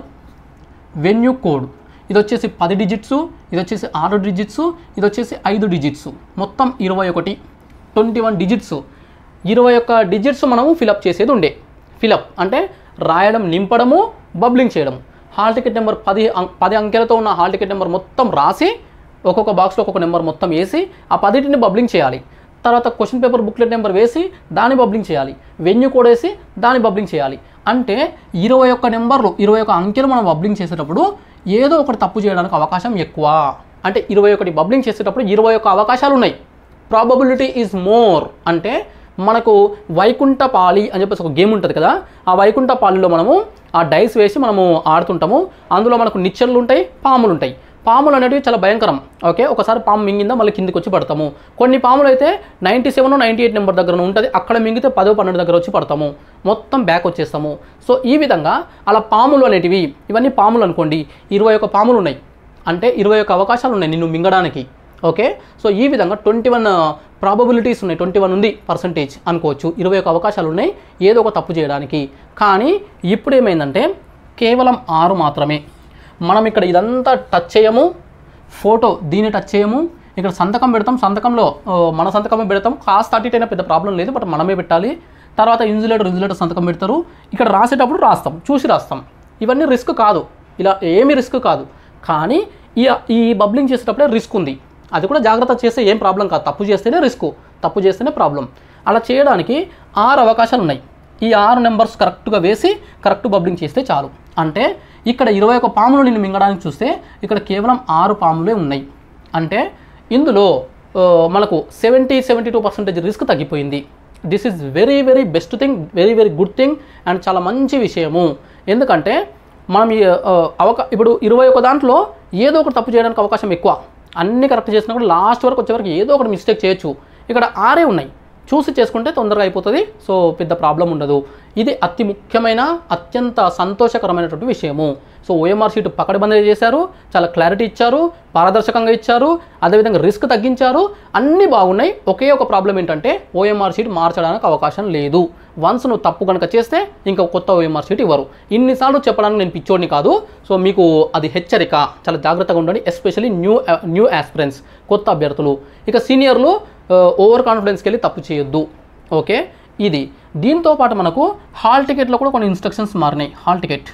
venue code ఇది వచ్చేసి పది డిజిట్స్ ఇది వచ్చేసి ఆరు డిజిట్స్ ఇది వచ్చేసి ఐదు డిజిట్స్ మొత్తం ఇరవై ఒకటి ట్వంటీ వన్ డిజిట్స్ ఇరవై ఒక్క డిజిట్స్ మనము ఫిలప్ చేసేది ఉండే ఫిలప్ అంటే రాయడం నింపడము బబ్లింగ్ చేయడం హాల్ టికెట్ నెంబర్ పది అం- పది అంకెలతో ఉన్న హాల్ టికెట్ నెంబర్ మొత్తం రాసి ఒక్కొక్క బాక్స్లో ఒక్కొక్క నెంబర్ మొత్తం వేసి ఆ పదిటిని బబ్లింగ్ చేయాలి తర్వాత క్వశ్చన్ పేపర్ బుక్లెట్ నెంబర్ వేసి దాన్ని బబ్లింగ్ చేయాలి వెన్యూ కోడ్ వేసి దాన్ని బబ్లింగ్ చేయాలి అంటే ఇరవై ఒక్క నెంబర్లు ఇరవై ఒక్క అంకెలు మనం బబ్లింగ్ చేసేటప్పుడు ఏదో ఒకటి తప్పు చేయడానికి అవకాశం ఎక్కువ అంటే ఇరవై ఒకటి బబ్లింగ్ చేసేటప్పుడు ఇరవై ఒక్క అవకాశాలు ఉన్నాయి ప్రాబబిలిటీ ఈజ్ మోర్ అంటే మనకు వైకుంఠపాళి అని చెప్పేసి ఒక గేమ్ ఉంటుంది కదా ఆ వైకుంఠపాళిలో మనము ఆ డైస్ వేసి మనము ఆడుతుంటాము అందులో మనకు నిచ్చెనలు ఉంటాయి పాములు ఉంటాయి పాములు అనేటివి చాలా భయంకరం ఓకే ఒకసారి పాము మింగిందా మళ్ళీ కిందికి వచ్చి పడతాము కొన్ని పాములు అయితే ninety seven ninety eight number దగ్గర ఉంటుంది అక్కడ మింగితే పదో పన్నెండు దగ్గర వచ్చి పడతాము మొత్తం బ్యాక్ వచ్చేస్తాము సో ఈ విధంగా అలా పాములు అనేటివి ఇవన్నీ పాములు అనుకోండి ఇరవై ఒక పాములు ఉన్నాయి అంటే ఇరవై ఒక అవకాశాలు ఉన్నాయి నిన్ను మింగడానికి ఓకే సో ఈ విధంగా ట్వంటీ వన్ ప్రాబబిలిటీస్ ఉన్నాయి ట్వంటీ వన్ ఉంది పర్సంటేజ్ అనుకోవచ్చు ఇరవై ఒక అవకాశాలు ఉన్నాయి ఏదో ఒక తప్పు చేయడానికి కానీ ఇప్పుడు ఏమైందంటే కేవలం ఆరు మాత్రమే మనం ఇక్కడ ఇదంతా టచ్ చేయము ఫోటో దీన్ని టచ్ చేయము ఇక్కడ సంతకం పెడతాం సంతకంలో ఆ, మన సంతకమే పెడతాం కాస్త అటు ఇటు అయినా పెద్ద ప్రాబ్లం లేదు బట్ మనమే పెట్టాలి తర్వాత ఇన్సులేటర్ ఇన్సులేటర్ సంతకం పెడతారు ఇక్కడ రాసేటప్పుడు రాస్తాం చూసి రాస్తాం ఇవన్నీ రిస్క్ కాదు ఇలా ఏమీ రిస్క్ కాదు కానీ ఈ ఈ బబ్లింగ్ చేసేటప్పుడే రిస్క్ ఉంది అది కూడా జాగ్రత్త చేస్తే ఏం ప్రాబ్లం కాదు తప్పు చేస్తేనే రిస్క్ తప్పు చేస్తేనే ప్రాబ్లం అలా చేయడానికి ఆరు అవకాశాలు ఉన్నాయి ఈ ఆరు నెంబర్స్ కరెక్ట్గా వేసి కరెక్ట్ బబ్లింగ్ చేస్తే చాలు అంటే ఇక్కడ ఇరవై ఒక పాములు నిన్ను మింగడానికి చూస్తే ఇక్కడ కేవలం ఆరు పాములే ఉన్నాయి అంటే ఇందులో ఆ, మనకు seventy seventy two percentage risk తగ్గిపోయింది this is very very best thing very very good thing and చాలా మంచి విషయము ఎందుకంటే మనం ఈ ఆ, అవకా ఇప్పుడు ఇరవై ఒక దాంట్లో ఏదో ఒకటి తప్పు చేయడానికి అవకాశం ఎక్కువ అన్ని కరెక్ట్ చేసినా కూడా లాస్ట్ వరకు వచ్చేవరకు ఏదో ఒకటి మిస్టేక్ చేయొచ్చు ఇక్కడ ఆరే ఉన్నాయి చూసి చేసుకుంటే తొందరగా అయిపోతుంది సో పెద్ద ప్రాబ్లం ఉండదు ఇది అతి ముఖ్యమైన అత్యంత సంతోషకరమైనటువంటి విషయము సో ఓఎంఆర్ షీట్ పకడ్బందీ చేశారు చాలా క్లారిటీ ఇచ్చారు పారదర్శకంగా ఇచ్చారు అదేవిధంగా రిస్క్ తగ్గించారు అన్నీ బాగున్నాయి ఒకే ఒక ప్రాబ్లం ఏంటంటే ఓఎంఆర్ షీట్ మార్చడానికి అవకాశం లేదు వన్స్ నువ్వు తప్పు కనుక చేస్తే ఇంకా కొత్త ఓఎంఆర్ షీట్ ఇవ్వరు ఇన్నిసార్లు చెప్పడానికి నేను పిచ్చోడిని కాదు సో మీకు అది హెచ్చరిక చాలా జాగ్రత్తగా ఉండండి ఎస్పెషల్లీ న్యూ న్యూ ఆస్పిరెంట్స్ కొత్త అభ్యర్థులు ఇక సీనియర్లు ఓవర్ కాన్ఫిడెన్స్కి వెళ్ళి తప్పు చేయొద్దు ఓకే ఇది దీంతో పాటు మనకు హాల్ టికెట్లో కూడా కొన్ని ఇన్స్ట్రక్షన్స్ మారినాయి hall ticket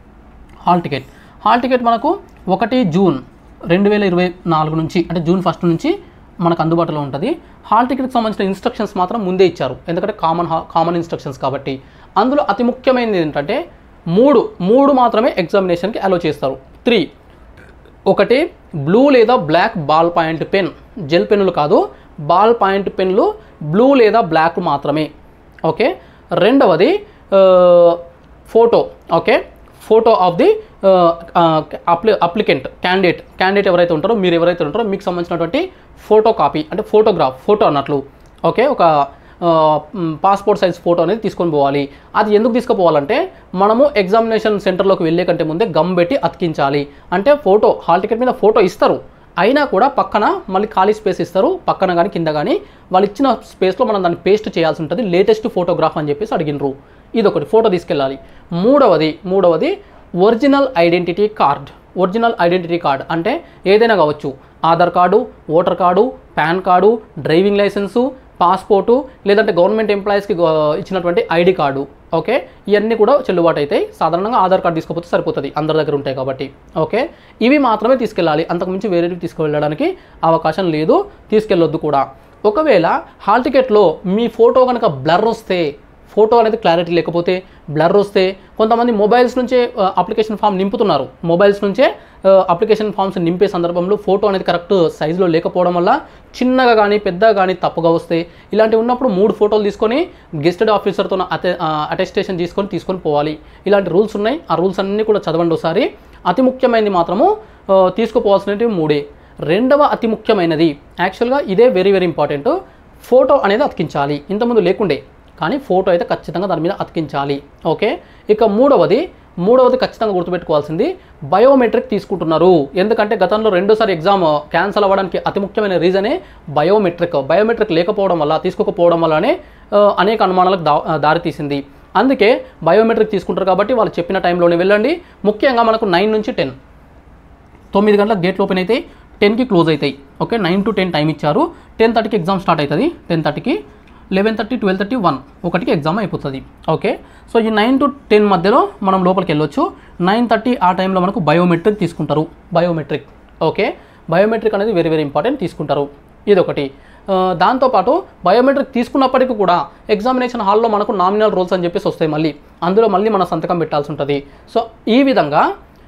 hall ticket hall ticket మనకు ఒకటి జూన్ రెండు వేల ఇరవై నాలుగు నుంచి అంటే జూన్ ఫస్ట్ నుంచి మనకు అందుబాటులో ఉంటుంది హాల్ టికెట్కి సంబంధించిన ఇన్స్ట్రక్షన్స్ మాత్రం ముందే ఇచ్చారు ఎందుకంటే కామన్ కామన్ ఇన్స్ట్రక్షన్స్ కాబట్టి అందులో అతి ముఖ్యమైనది ఏంటంటే మూడు మూడు మాత్రమే ఎగ్జామినేషన్కి అలో చేస్తారు త్రీ ఒకటి బ్లూ లేదా black ball point pen gel పెన్నులు కాదు బాల్ పాయింట్ పెన్లు బ్లూ లేదా బ్లాక్ మాత్రమే ఓకే రెండవది photo okay photo of the అప్లి అప్లికెంట్ క్యాండిడేట్ క్యాండిడేట్ ఎవరైతే ఉంటారో మీరు ఎవరైతే ఉంటారో మీకు సంబంధించినటువంటి ఫోటో కాపీ అంటే ఫోటోగ్రాఫ్ ఫోటో అన్నట్లు ఓకే ఒక పాస్పోర్ట్ సైజ్ ఫోటో అనేది తీసుకొని పోవాలి అది ఎందుకు తీసుకుపోవాలంటే మనము ఎగ్జామినేషన్ సెంటర్లోకి వెళ్ళే కంటే ముందే గమ్ పెట్టి అతికించాలి అంటే ఫోటో హాల్ టికెట్ మీద ఫోటో ఇస్తారు అయినా కూడా పక్కన మళ్ళీ ఖాళీ స్పేస్ ఇస్తారు పక్కన కానీ కింద కానీ వాళ్ళు ఇచ్చిన స్పేస్లో మనం దాన్ని పేస్ట్ చేయాల్సి ఉంటుంది లేటెస్ట్ ఫోటోగ్రాఫ్ అని చెప్పేసి అడిగినరు ఇది ఒకటి ఫోటో తీసుకెళ్ళాలి మూడవది మూడవది original identity card original identity card అంటే ఏదైనా కావచ్చు Aadhaar card voter card PAN card driving licence passport లేదంటే గవర్నమెంట్ ఎంప్లాయీస్కి ఇచ్చినటువంటి ఐడి కార్డు ఓకే ఇవన్నీ కూడా చెల్లుబాటు అవుతాయి సాధారణంగా ఆధార్ కార్డు తీసుకోకపోతే సరిపోతుంది అందరి దగ్గర ఉంటాయి కాబట్టి ఓకే ఇవి మాత్రమే తీసుకెళ్ళాలి అంతకుమించి వేరేవి తీసుకువెళ్ళడానికి అవకాశం లేదు తీసుకెళ్ళొద్దు కూడా ఒకవేళ హాల్ టికెట్లో మీ ఫోటో కనుక బ్లర్ వస్తే ఫోటో అనేది క్లారిటీ లేకపోతే బ్లర్ వస్తే కొంతమంది మొబైల్స్ నుంచే అప్లికేషన్ ఫామ్ నింపుతున్నారు మొబైల్స్ నుంచే అప్లికేషన్ ఫామ్స్ నింపే సందర్భంలో ఫోటో అనేది కరెక్ట్ సైజులో లేకపోవడం వల్ల చిన్నగా కానీ పెద్దగా కానీ తప్పుగా వస్తే ఇలాంటివి ఉన్నప్పుడు మూడు ఫోటోలు తీసుకొని గెస్టెడ్ ఆఫీసర్తో అటె అటెస్టేషన్ తీసుకొని తీసుకొని పోవాలి ఇలాంటి రూల్స్ ఉన్నాయి ఆ రూల్స్ అన్నీ కూడా చదవండి ఒకసారి అతి ముఖ్యమైనది మాత్రము ఆ, తీసుకుపోవాల్సినవి మూడే రెండవ అతి ముఖ్యమైనది యాక్చువల్గా ఇదే వెరీ వెరీ ఇంపార్టెంట్ ఫోటో అనేది అతికించాలి ఇంతకుముందు లేకుండే కానీ ఫోటో అయితే ఖచ్చితంగా దాని మీద అతికించాలి ఓకే ఇక మూడవది మూడవది ఖచ్చితంగా గుర్తుపెట్టుకోవాల్సింది బయోమెట్రిక్ తీసుకుంటున్నారు ఎందుకంటే గతంలో రెండోసారి ఎగ్జామ్ క్యాన్సిల్ అవ్వడానికి అతి ముఖ్యమైన రీజనే బయోమెట్రిక్ బయోమెట్రిక్ లేకపోవడం వల్ల తీసుకోకపోవడం వల్లనే ఆ, అనేక అనుమానాలకు దా దారితీసింది అందుకే బయోమెట్రిక్ తీసుకుంటారు కాబట్టి వాళ్ళు చెప్పిన టైంలోనే వెళ్ళండి ముఖ్యంగా మనకు నైన్ నుంచి టెన్ తొమ్మిది గంటలకు గేట్లు ఓపెన్ అవుతాయి టెన్కి క్లోజ్ అవుతాయి okay nine to ten time ఇచ్చారు టెన్ థర్టీకి ఎగ్జామ్ స్టార్ట్ అవుతుంది టెన్ థర్టీకి eleven thirty twelve thirty one ఒకటికి ఎగ్జామ్ అయిపోతుంది ఓకే సో ఈ నైన్ టు టెన్ మధ్యలో మనం లోపలికి వెళ్ళొచ్చు నైన్ థర్టీ ఆ టైంలో మనకు బయోమెట్రిక్ తీసుకుంటారు బయోమెట్రిక్ ఓకే బయోమెట్రిక్ అనేది వెరీ వెరీ ఇంపార్టెంట్ తీసుకుంటారు ఇదొకటి ఆ, దాంతోపాటు బయోమెట్రిక్ తీసుకున్నప్పటికీ కూడా ఎగ్జామినేషన్ హాల్లో మనకు నామినల్ రోల్స్ అని చెప్పేసి వస్తాయి మళ్ళీ అందులో మళ్ళీ మన సంతకం పెట్టాల్సి ఉంటుంది సో ఈ విధంగా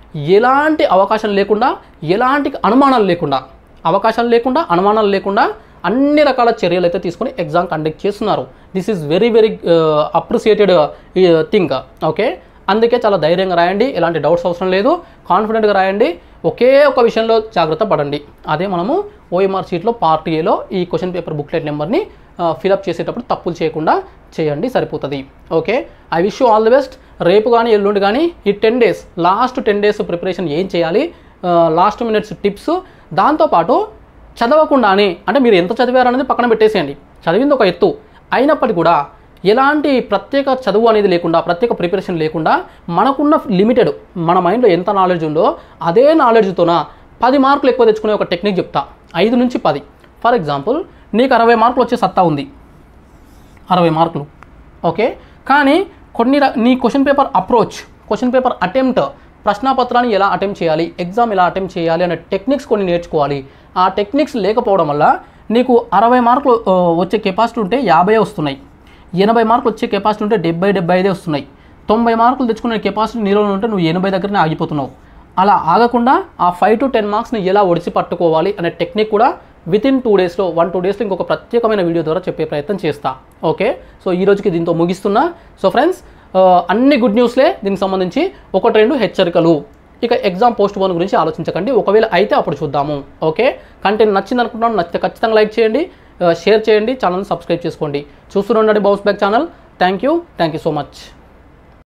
ఎలాంటి అవకాశం లేకుండా ఎలాంటి అనుమానాలు లేకుండా అవకాశాలు లేకుండా అనుమానాలు లేకుండా అన్ని రకాల చర్యలు అయితే తీసుకొని ఎగ్జామ్ కండక్ట్ చేస్తున్నారు this is very very appreciated thing okay అందుకే చాలా ధైర్యంగా రాయండి ఎలాంటి డౌట్స్ అవసరం లేదు కాన్ఫిడెంట్గా రాయండి ఒకే ఒక విషయంలో జాగ్రత్త పడండి అదే మనము ఓఎంఆర్ షీట్లో పార్ట్ ఏలో ఈ క్వశ్చన్ పేపర్ బుక్లెట్ నెంబర్ని ఫిలప్ చేసేటప్పుడు తప్పులు చేయకుండా చేయండి సరిపోతుంది okay I wish all the best రేపు కానీ ఎల్లుండి కానీ ఈ ten days last ten days preparation ఏం చేయాలి లాస్ట్ మినిట్స్ టిప్స్ దాంతోపాటు చదవకుండానే అంటే మీరు ఎంత చదివారనేది పక్కన పెట్టేసేయండి చదివింది ఒక ఎత్తు అయినప్పటికీ కూడా ఎలాంటి ప్రత్యేక చదువు అనేది లేకుండా ప్రత్యేక ప్రిపరేషన్ లేకుండా మనకున్న లిమిటెడ్ మన మైండ్లో ఎంత నాలెడ్జ్ ఉందో అదే నాలెడ్జ్తోన పది మార్కులు ఎక్కువ తెచ్చుకునే ఒక టెక్నిక్ చెప్తా ఐదు నుంచి పది ఫర్ ఎగ్జాంపుల్ నీకు అరవై మార్కులు వచ్చే సత్తా ఉంది అరవై మార్కులు ఓకే కానీ కొన్ని ర- నీ question paper approach question paper attempt ప్రశ్నాపత్రాన్ని ఎలా అటెంప్ట్ చేయాలి ఎగ్జామ్ ఎలా అటెంప్ట్ చేయాలి అనే టెక్నిక్స్ కొన్ని నేర్చుకోవాలి ఆ టెక్నిక్స్ లేకపోవడం వల్ల నీకు అరవై మార్కులు ఆ, వచ్చే కెపాసిటీ ఉంటే యాభై వస్తున్నాయి ఎనభై మార్కులు వచ్చే కెపాసిటీ ఉంటే డెబ్బై డెబ్బై ఐదే వస్తున్నాయి తొంభై మార్కులు తెచ్చుకునే కెపాసిటీ నీలో ఉంటే నువ్వు ఎనభై దగ్గరనే ఆగిపోతున్నావు అలా ఆగకుండా ఆ ఫైవ్ టు టెన్ మార్క్స్ని ఎలా ఒడిసి పట్టుకోవాలి అనే టెక్నిక్ కూడా విత్ ఇన్ టూ డేస్లో వన్ టూ డేస్లో ఇంకొక ప్రత్యేకమైన వీడియో ద్వారా చెప్పే ప్రయత్నం చేస్తా ఓకే సో ఈ రోజుకి దీంతో ముగిస్తున్నా సో ఫ్రెండ్స్ అన్ని గుడ్ న్యూస్లే దీనికి సంబంధించి ఒకటి రెండు హెచ్చరికలు ఇక ఎగ్జామ్ పోస్ట్ పోన్ గురించి ఆలోచించకండి ఒకవేళ అయితే అప్పుడు చూద్దాము ఓకే కంటెంట్ నచ్చింది అనుకుంటున్నాను నచ్చితే ఖచ్చితంగా లైక్ చేయండి షేర్ చేయండి ఛానల్ని సబ్స్క్రైబ్ చేసుకోండి చూస్తూనే ఉండండి bounce back channel thank you thank you so much